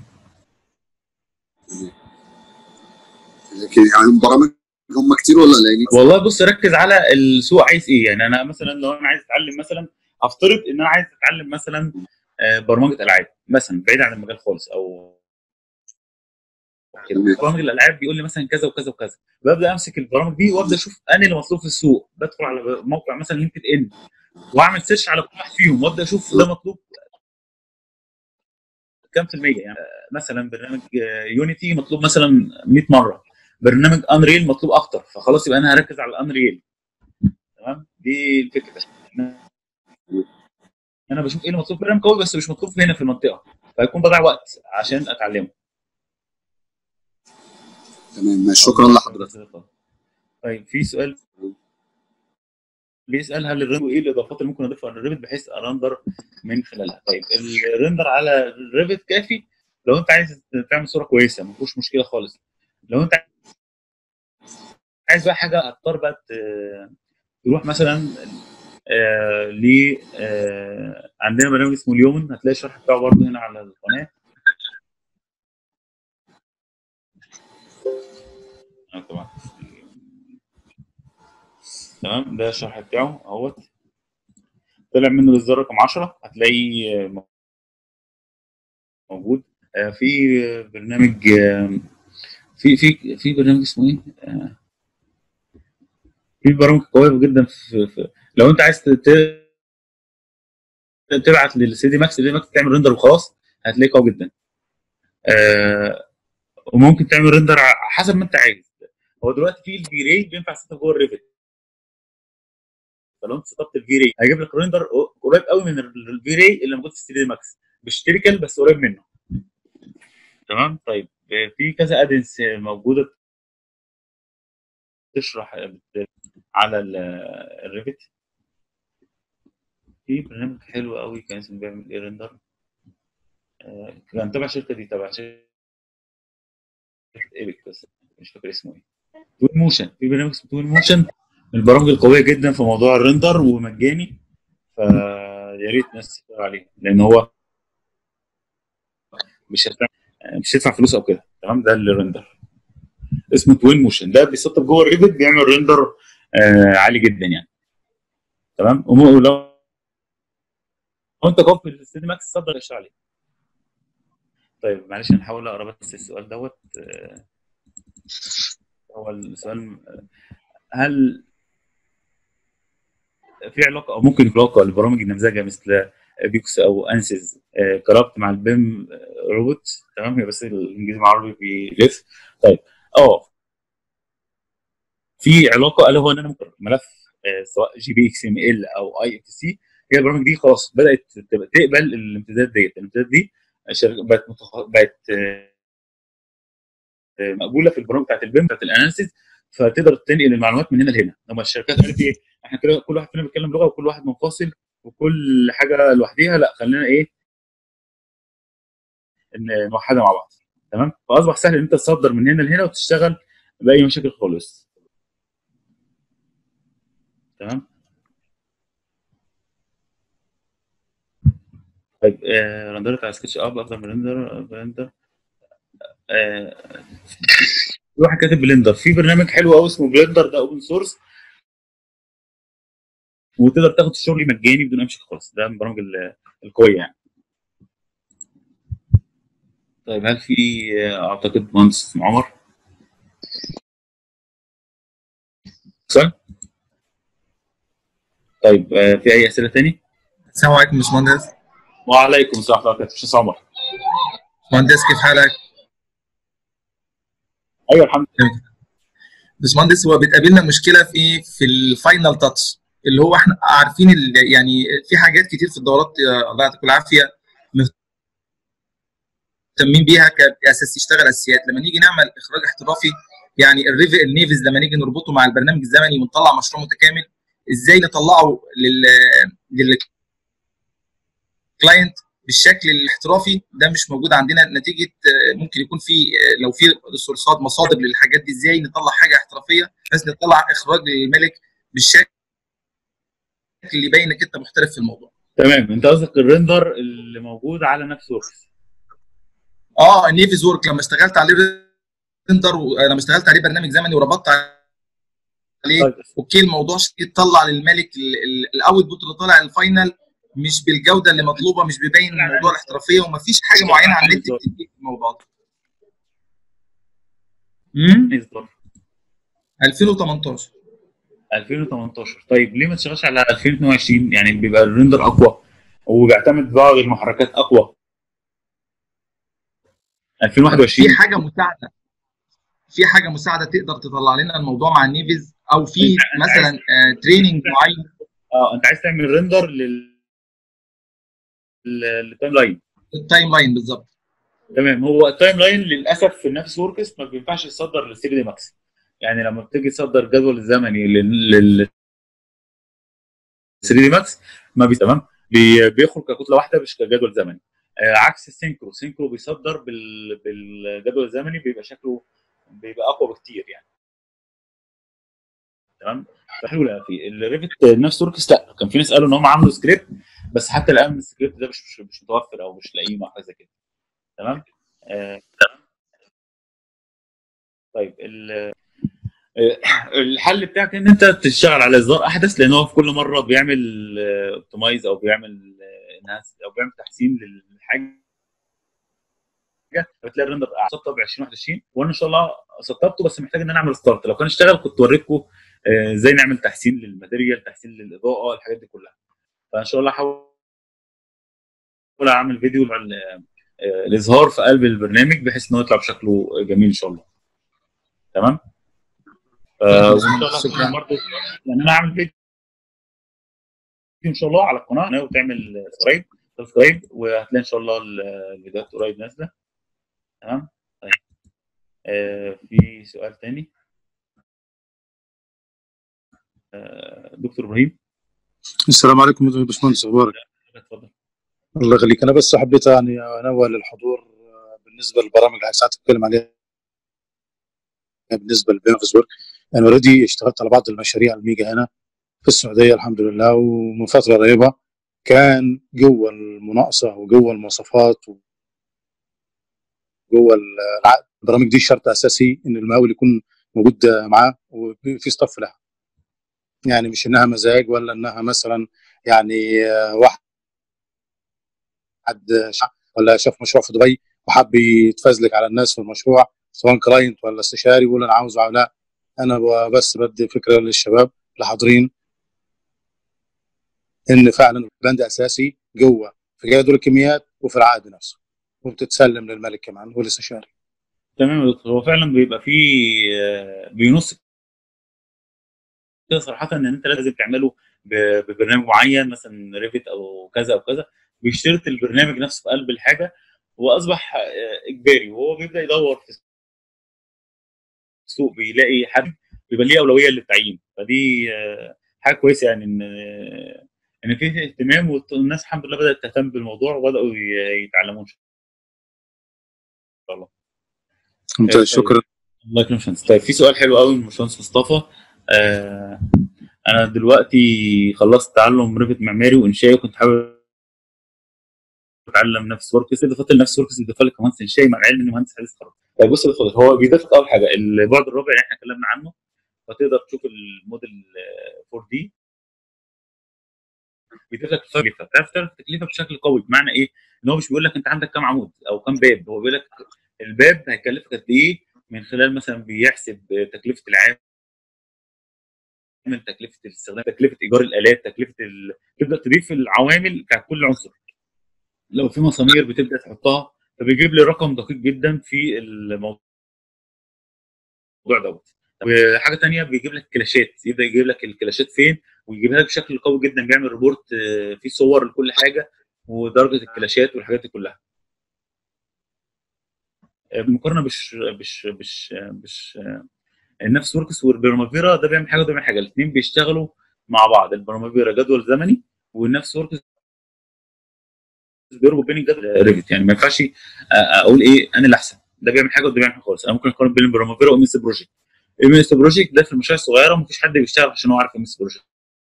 لكن يعني برامج هم كتير ولا قليلين؟ والله بص ركز على السوق عايز ايه يعني انا مثلا لو انا عايز اتعلم مثلا افترض ان انا عايز اتعلم مثلا آه، برمجه العاب مثلا بعيد عن المجال خالص او كده برامج الالعاب بيقول لي مثلا كذا وكذا وكذا ببدا امسك البرامج دي وابدا اشوف انا اللي مطلوب في السوق بدخل على موقع مثلا لينكد ان واعمل سيرش على كل واحد فيهم وابدا اشوف ده مطلوب كام في المية يعني آه، مثلا برنامج يونيتي مطلوب مثلا 100 مرة برنامج انريل مطلوب اكتر فخلاص يبقى انا هركز على الانريل تمام دي الفكرة إن انا بشوف ايه اللي مطلوب برنامج قوي بس مش مطلوب هنا في المنطقة فيكون بضيع وقت عشان اتعلمه تمام ماشي شكرا لحضرتك طيب في سؤال بيسال هل الريفت وايه الاضافات اللي ممكن اضيفها على الريفت بحيث ارندر من خلالها طيب الريندر على الريفت كافي لو انت عايز تعمل صوره كويسه ما فيهوش مشكله خالص لو انت عايز بقى حاجه اضطر بقى ت- تروح مثلا آه ل آه عندنا برنامج اسمه اليومن هتلاقي الشرح بتاعه برضه هنا على القناه آه طبعا تمام ده الشرح بتاعه اهوت طلع منه الاصدار رقم 10 هتلاقيه آه، موجود آه، في برنامج آه، في في في برنامج اسمه ايه؟ آه، في برامج قويه جدا في, في لو انت عايز ت- تبعت للسي دي ماكس سي دي ماكس تعمل ريندر وخلاص هتلاقيه قوي جدا آه، وممكن تعمل ريندر ع- حسب ما انت عايز هو دلوقتي في الفي راي بينفع تستخدم جوه الريفت فلو انت سطبت الفي راي هيجيب لك ريندر قريب قوي من الفي راي اللي موجود في 3 دي ماكس مش تيريكال بس قريب منه تمام طيب آه، في كذا ادنس موجوده تشرح بت- على ال- الريفت في برنامج حلو قوي كان اسمه بيعمل ايه ريندر آه، كان تبع الشركه دي تبع شركه ايبك بس مش فاكر اسمه ايه توين موشن في برنامج اسمه توين موشن من البرامج القويه جدا في موضوع الريندر ومجاني فيا ريت الناس تتفرج عليه لان هو مش هتدفع مش هتدفع فلوس او كده تمام ده الريندر اسمه توين موشن ده بيسطب جوه الريفت بيعمل ريندر آه عالي جدا يعني تمام وم- ولو لو انت قوي في السيدي ماكس صدر اشتغل عليه طيب معلش انا هحاول اقرا بس السؤال دوت آه، هو السؤال آه، هل في علاقه او ممكن يكون علاقه لبرامج النمذجه مثل بيكس او انسز كربت مع البيم روبوت تمام هي بس الانجليزي مع العربي بيلف طيب اه في علاقه الا هو ان انا ممكن ملف آه، سواء جي بي اكس ام ال او اي اف سي هي البرامج دي خلاص بدات تبقى تقبل الامتدادات ديت الامتدادات دي شر- بقت متخ... بقت آه، آه، مقبوله في البرامج بتاعت البيم بتاعت الاناليسيز فتقدر تنقل المعلومات من هنا لهنا لما الشركات قالت ايه احنا كده كل واحد فينا بيتكلم لغه وكل واحد منفصل وكل حاجه لوحديها لا خلينا ايه ان نوحدها مع بعض تمام فاصبح سهل ان انت تصدر من هنا لهنا وتشتغل باي مشاكل خالص تمام طيب آه رندرت على سكتش اب افضل من رندر بلندر آه في واحد كاتب بلندر في برنامج حلو قوي اسمه بلندر ده اوبن سورس وتقدر تاخد الشغل مجاني بدون اي مشاكل خالص ده من البرامج ال- القويه يعني طيب هل في آه، اعتقد مهندس عمر سؤال طيب آه في اي اسئله تاني السلام عليكم يا باشمهندس وعليكم السلام ورحمه الله وبركاته باشمهندس عمر باشمهندس كيف حالك؟ ايوه الحمد لله باشمهندس هو بتقابلنا مشكله في ايه؟ في الفاينل تاتش اللي هو احنا عارفين ال- يعني في حاجات كتير في الدورات آه، الله يعطيكم العافيه مهتمين بيها كاساس يشتغل اساسيات لما نيجي نعمل اخراج احترافي يعني الريف النيفز لما نيجي نربطه مع البرنامج الزمني ونطلع مشروع متكامل ازاي نطلعه لل للكلاينت بالشكل الاحترافي ده مش موجود عندنا نتيجه آه، ممكن يكون في آه، لو في ريسورسات مصادر للحاجات دي ازاي نطلع حاجه احترافيه بس نطلع اخراج للملك بالشكل اللي يبين انك انت محترف في الموضوع تمام انت قصدك الريندر اللي موجود على نفس وركس اه النيفز ورك لما اشتغلت عليه ريندر لما اشتغلت عليه برنامج زمني وربطت عليه اوكي الموضوع يطلع للملك الاوت اللي طالع الفاينل مش بالجوده اللي مطلوبه مش بيبين موضوع الاحترافيه ومفيش حاجه معينه على النت بتديك الموضوع ده اصدر 2018 2018 طيب ليه ما تشتغلش على 2022 يعني بيبقى الريندر اقوى وبيعتمد بعض المحركات اقوى 2021 في حاجه مساعده في حاجه مساعده تقدر تطلع لنا الموضوع مع النيفز او في مثلا آه تريننج معين اه انت عايز تعمل ريندر لل لل- للتايم لاين التايم لاين بالظبط تمام هو التايم لاين للاسف في نفس وركس ما بينفعش يصدر لل 3 دي ماكس يعني لما بتيجي تصدر الجدول الزمني لل لل 3 دي ماكس ما بي تمام بي- بيخرج ككتله واحده مش كجدول زمني آه عكس السينكرو السينكرو بيصدر بال... بالجدول الزمني بيبقى شكله بيبقى اقوى بكتير يعني تمام فحلو لا في الريفت نفس وركس لا كان في ناس قالوا ان هم عملوا سكريبت بس حتى الان السكريبت ده مش مش, مش متوفر او مش لاقيه او حاجه زي كده تمام آه تمام طيب ال- آه، الحل بتاعك ان انت تشتغل على اصدار احدث لان هو في كل مره بيعمل اوبتمايز او بيعمل انهانس او بيعمل تحسين للحاجه بتلاقي الريندر سطب 2021 وانا ان شاء الله سطبته بس محتاج ان انا اعمل ستارت لو كان اشتغل كنت وريتكم آه، ازاي نعمل تحسين للماتيريال تحسين للاضاءه الحاجات دي كلها فان شاء الله هحاول اعمل فيديو عن آه، الاظهار في قلب البرنامج بحيث انه يطلع بشكله جميل ان شاء الله تمام آه، وان شاء الله شكراً. هكون برضه يعني انا هعمل فيديو ان شاء الله على القناه وتعمل سبسكرايب سبسكرايب وهتلاقي ان شاء الله ال- الفيديوهات قريب نازله تمام طيب آه في سؤال تاني آه دكتور ابراهيم السلام عليكم يا باشمهندس اخبارك اتفضل الله يخليك انا بس حبيت يعني انوه للحضور آه، بالنسبه للبرامج اللي ساعات اتكلم عليها بالنسبه للبينفس ورك انا اوريدي اشتغلت على بعض المشاريع الميجا هنا في السعوديه الحمد لله ومن فتره قريبه كان جوه المناقصه وجوه المواصفات وجوه العقد البرامج دي شرط اساسي ان المقاول يكون موجود معاه وفي ستاف لها يعني مش انها مزاج ولا انها مثلا يعني آه، واحد شا- ولا شاف مشروع في دبي وحب يتفزلك على الناس في المشروع سواء كلاينت ولا استشاري يقول انا عاوز لا انا ب- بس بدي فكره للشباب اللي حاضرين ان فعلا البند اساسي جوه في جدول الكميات وفي العقد نفسه وبتتسلم للملك كمان والاستشاري تمام يا دكتور هو فعلا بيبقى فيه آه، بينص كده صراحه ان انت لازم تعمله ب- ببرنامج معين مثلا ريفت او كذا او كذا بيشترط البرنامج نفسه في قلب الحاجه واصبح آه، اجباري وهو بيبدا يدور في السوق بيلاقي حد بيبقى ليه اولويه للتعيين فدي آه، حاجه كويسه يعني ان آه، ان في اهتمام والناس الحمد لله بدات تهتم بالموضوع وبداوا ي- يتعلموا ان شاء الله ممتاز شكرا الله يكرمك يا باشمهندس. طيب في سؤال حلو قوي من الباشمهندس مصطفى آه انا دلوقتي خلصت تعلم ريفت معماري وانشائي وكنت حابب اتعلم نفس وركس اضافه لنفس وركس اضافه لك كمهندس انشائي مع العلم اني مهندس حديث تخرج طيب بص يا دكتور هو بيضيف لك اول حاجه البعد الرابع اللي احنا اتكلمنا عنه فتقدر تشوف الموديل آه، 4 دي بيضيف لك التكلفه تعرف تعرف التكلفه بشكل قوي بمعنى ايه؟ ان هو مش بيقول لك انت عندك كام عمود او كام باب هو بيقول لك الباب هيكلفك قد ايه من خلال مثلا بيحسب تكلفه العامل تكلفه الاستخدام تكلفه ايجار الالات تكلفه ال... تبدا تضيف العوامل بتاعت كل عنصر لو في مسامير بتبدا تحطها فبيجيب لي رقم دقيق جدا في الموضوع دوت وحاجه تانية بيجيب لك كلاشات يبدا يجيب لك الكلاشات فين ويجيبها لك بشكل قوي جدا بيعمل ريبورت آه، فيه صور لكل حاجه ودرجه الكلاشات والحاجات دي كلها آه، بالمقارنه بش بش بش بش النفس وركس والبرمافيرا ده بيعمل حاجه وده بيعمل حاجه الاثنين بيشتغلوا مع بعض البرمافيرا جدول زمني والنفس وركس بيربط بين الجدول ريفت يعني ما ينفعش أ- اقول ايه انا اللي احسن ده بيعمل حاجه وده بيعمل حاجه خالص انا ممكن اقارن بين البرمافيرا وام اس بروجكت ام اس بروجكت ده في المشاريع الصغيره مفيش حد بيشتغل عشان هو عارف ام اس بروجكت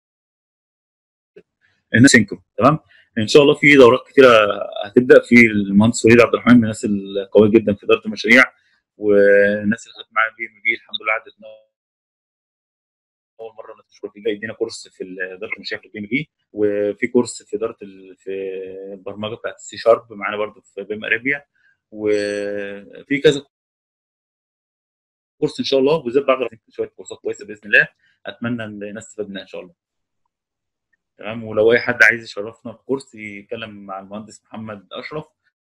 الناس سينكرو تمام ان شاء الله في دورات كتيره هتبدا في المهندس وليد عبد الرحمن من الناس القويه جدا في اداره المشاريع والناس اللي خدت معايا بي ام بي الحمد لله عدت اول مره نشكر فيه يدينا كورس في اداره المشاريع في البي ام بي وفي كورس في اداره ال- في البرمجه بتاعت السي شارب معانا برضو في بيم اريبيا وفي كذا كورس ان شاء الله وبالذات بعد شويه كورسات كويسه باذن الله اتمنى ان الناس تستفاد منها ان شاء الله تمام ولو اي حد عايز يشرفنا في كورس يتكلم مع المهندس محمد اشرف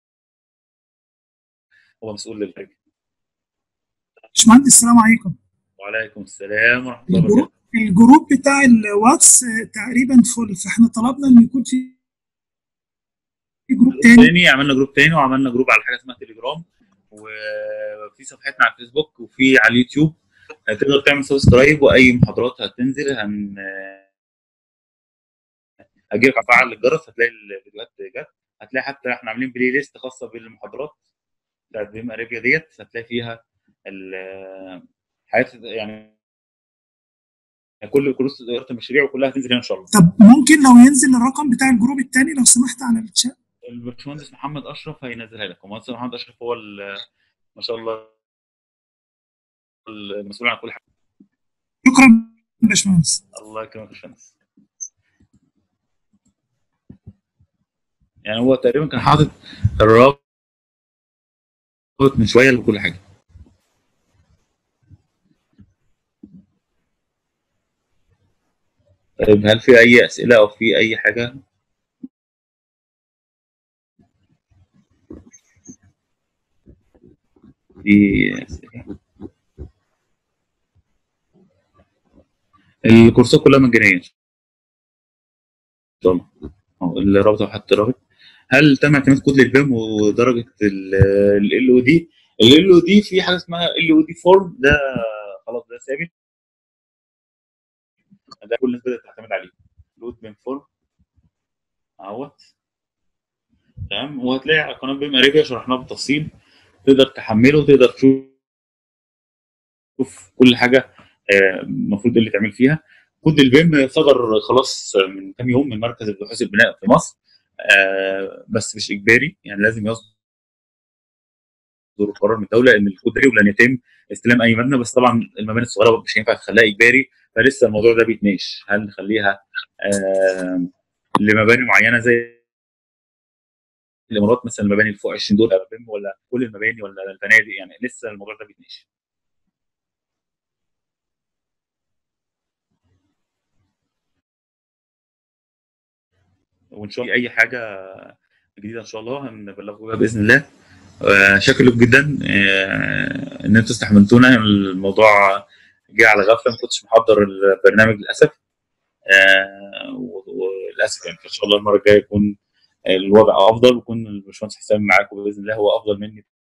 هو مسؤول للحاجه باشمهندس السلام عليكم وعليكم السلام ورحمه الله وبركاته الجروب الجروب بتاع الواتس آه، تقريبا فل فاحنا طلبنا ان يكون في في جروب تاني تاني عملنا جروب تاني وعملنا جروب على حاجه اسمها تليجرام وفي صفحتنا على الفيسبوك وفي على اليوتيوب تقدر تعمل سبسكرايب واي محاضرات هتنزل هن هجيلك افعل الجرس هتلاقي الفيديوهات جت هتلاقي حتى احنا عاملين بلاي ليست خاصه بالمحاضرات بتاعت بيم اريبيا ديت هتلاقي فيها ال- حاجات يعني كل كروس اداره المشاريع وكلها هتنزل هنا ان شاء الله طب ممكن لو ينزل الرقم بتاع الجروب التاني لو سمحت على الشات الباشمهندس محمد اشرف هينزلها لك المهندس محمد اشرف هو ال- ما شاء الله المسؤول عن كل حاجه شكرا يا باشمهندس الله يكرمك يا باشمهندس يعني هو تقريبا كان حاطط الرابط من شويه لكل حاجه طيب هل في اي اسئله او في اي حاجه في أسئلة؟ الكورسات كلها مجانيه ان شاء الله أهو الرابط أهو حط رابط هل تم اعتماد كود للبيم ودرجه ال او دي ال او دي في حاجه اسمها ال او دي فورم ده خلاص ده ثابت ده كل الناس بدات تعتمد عليه لود بيم فورم اهوت تمام وهتلاقي على قناه بيم اريبيا شرحناه بالتفصيل تقدر تحمله تقدر تشوف كل حاجه آه، المفروض اللي تعمل فيها كود البيم صدر خلاص من كام يوم من مركز البحوث البناء في مصر آه، بس مش اجباري يعني لازم يصدر قرار من الدوله ان الكود ده ولن يتم استلام اي مبنى بس طبعا المباني الصغيره مش هينفع تخليها اجباري فلسه الموضوع ده بيتناقش هل نخليها آه، لمباني معينه زي الامارات مثلا المباني اللي فوق 20 دور بيم ولا كل المباني ولا الفنادق يعني لسه الموضوع ده بيتناقش وان شاء الله اي حاجه جديده ان شاء الله هنبلغكم بيها باذن الله آه، شاكر لكم جدا آه، ان انتوا استحملتونا الموضوع جه على غفله ما كنتش محضر البرنامج للاسف آه، و- وللاسف يعني ان شاء الله المره الجايه يكون الوضع افضل ويكون الباشمهندس حسام معاكم باذن الله هو افضل مني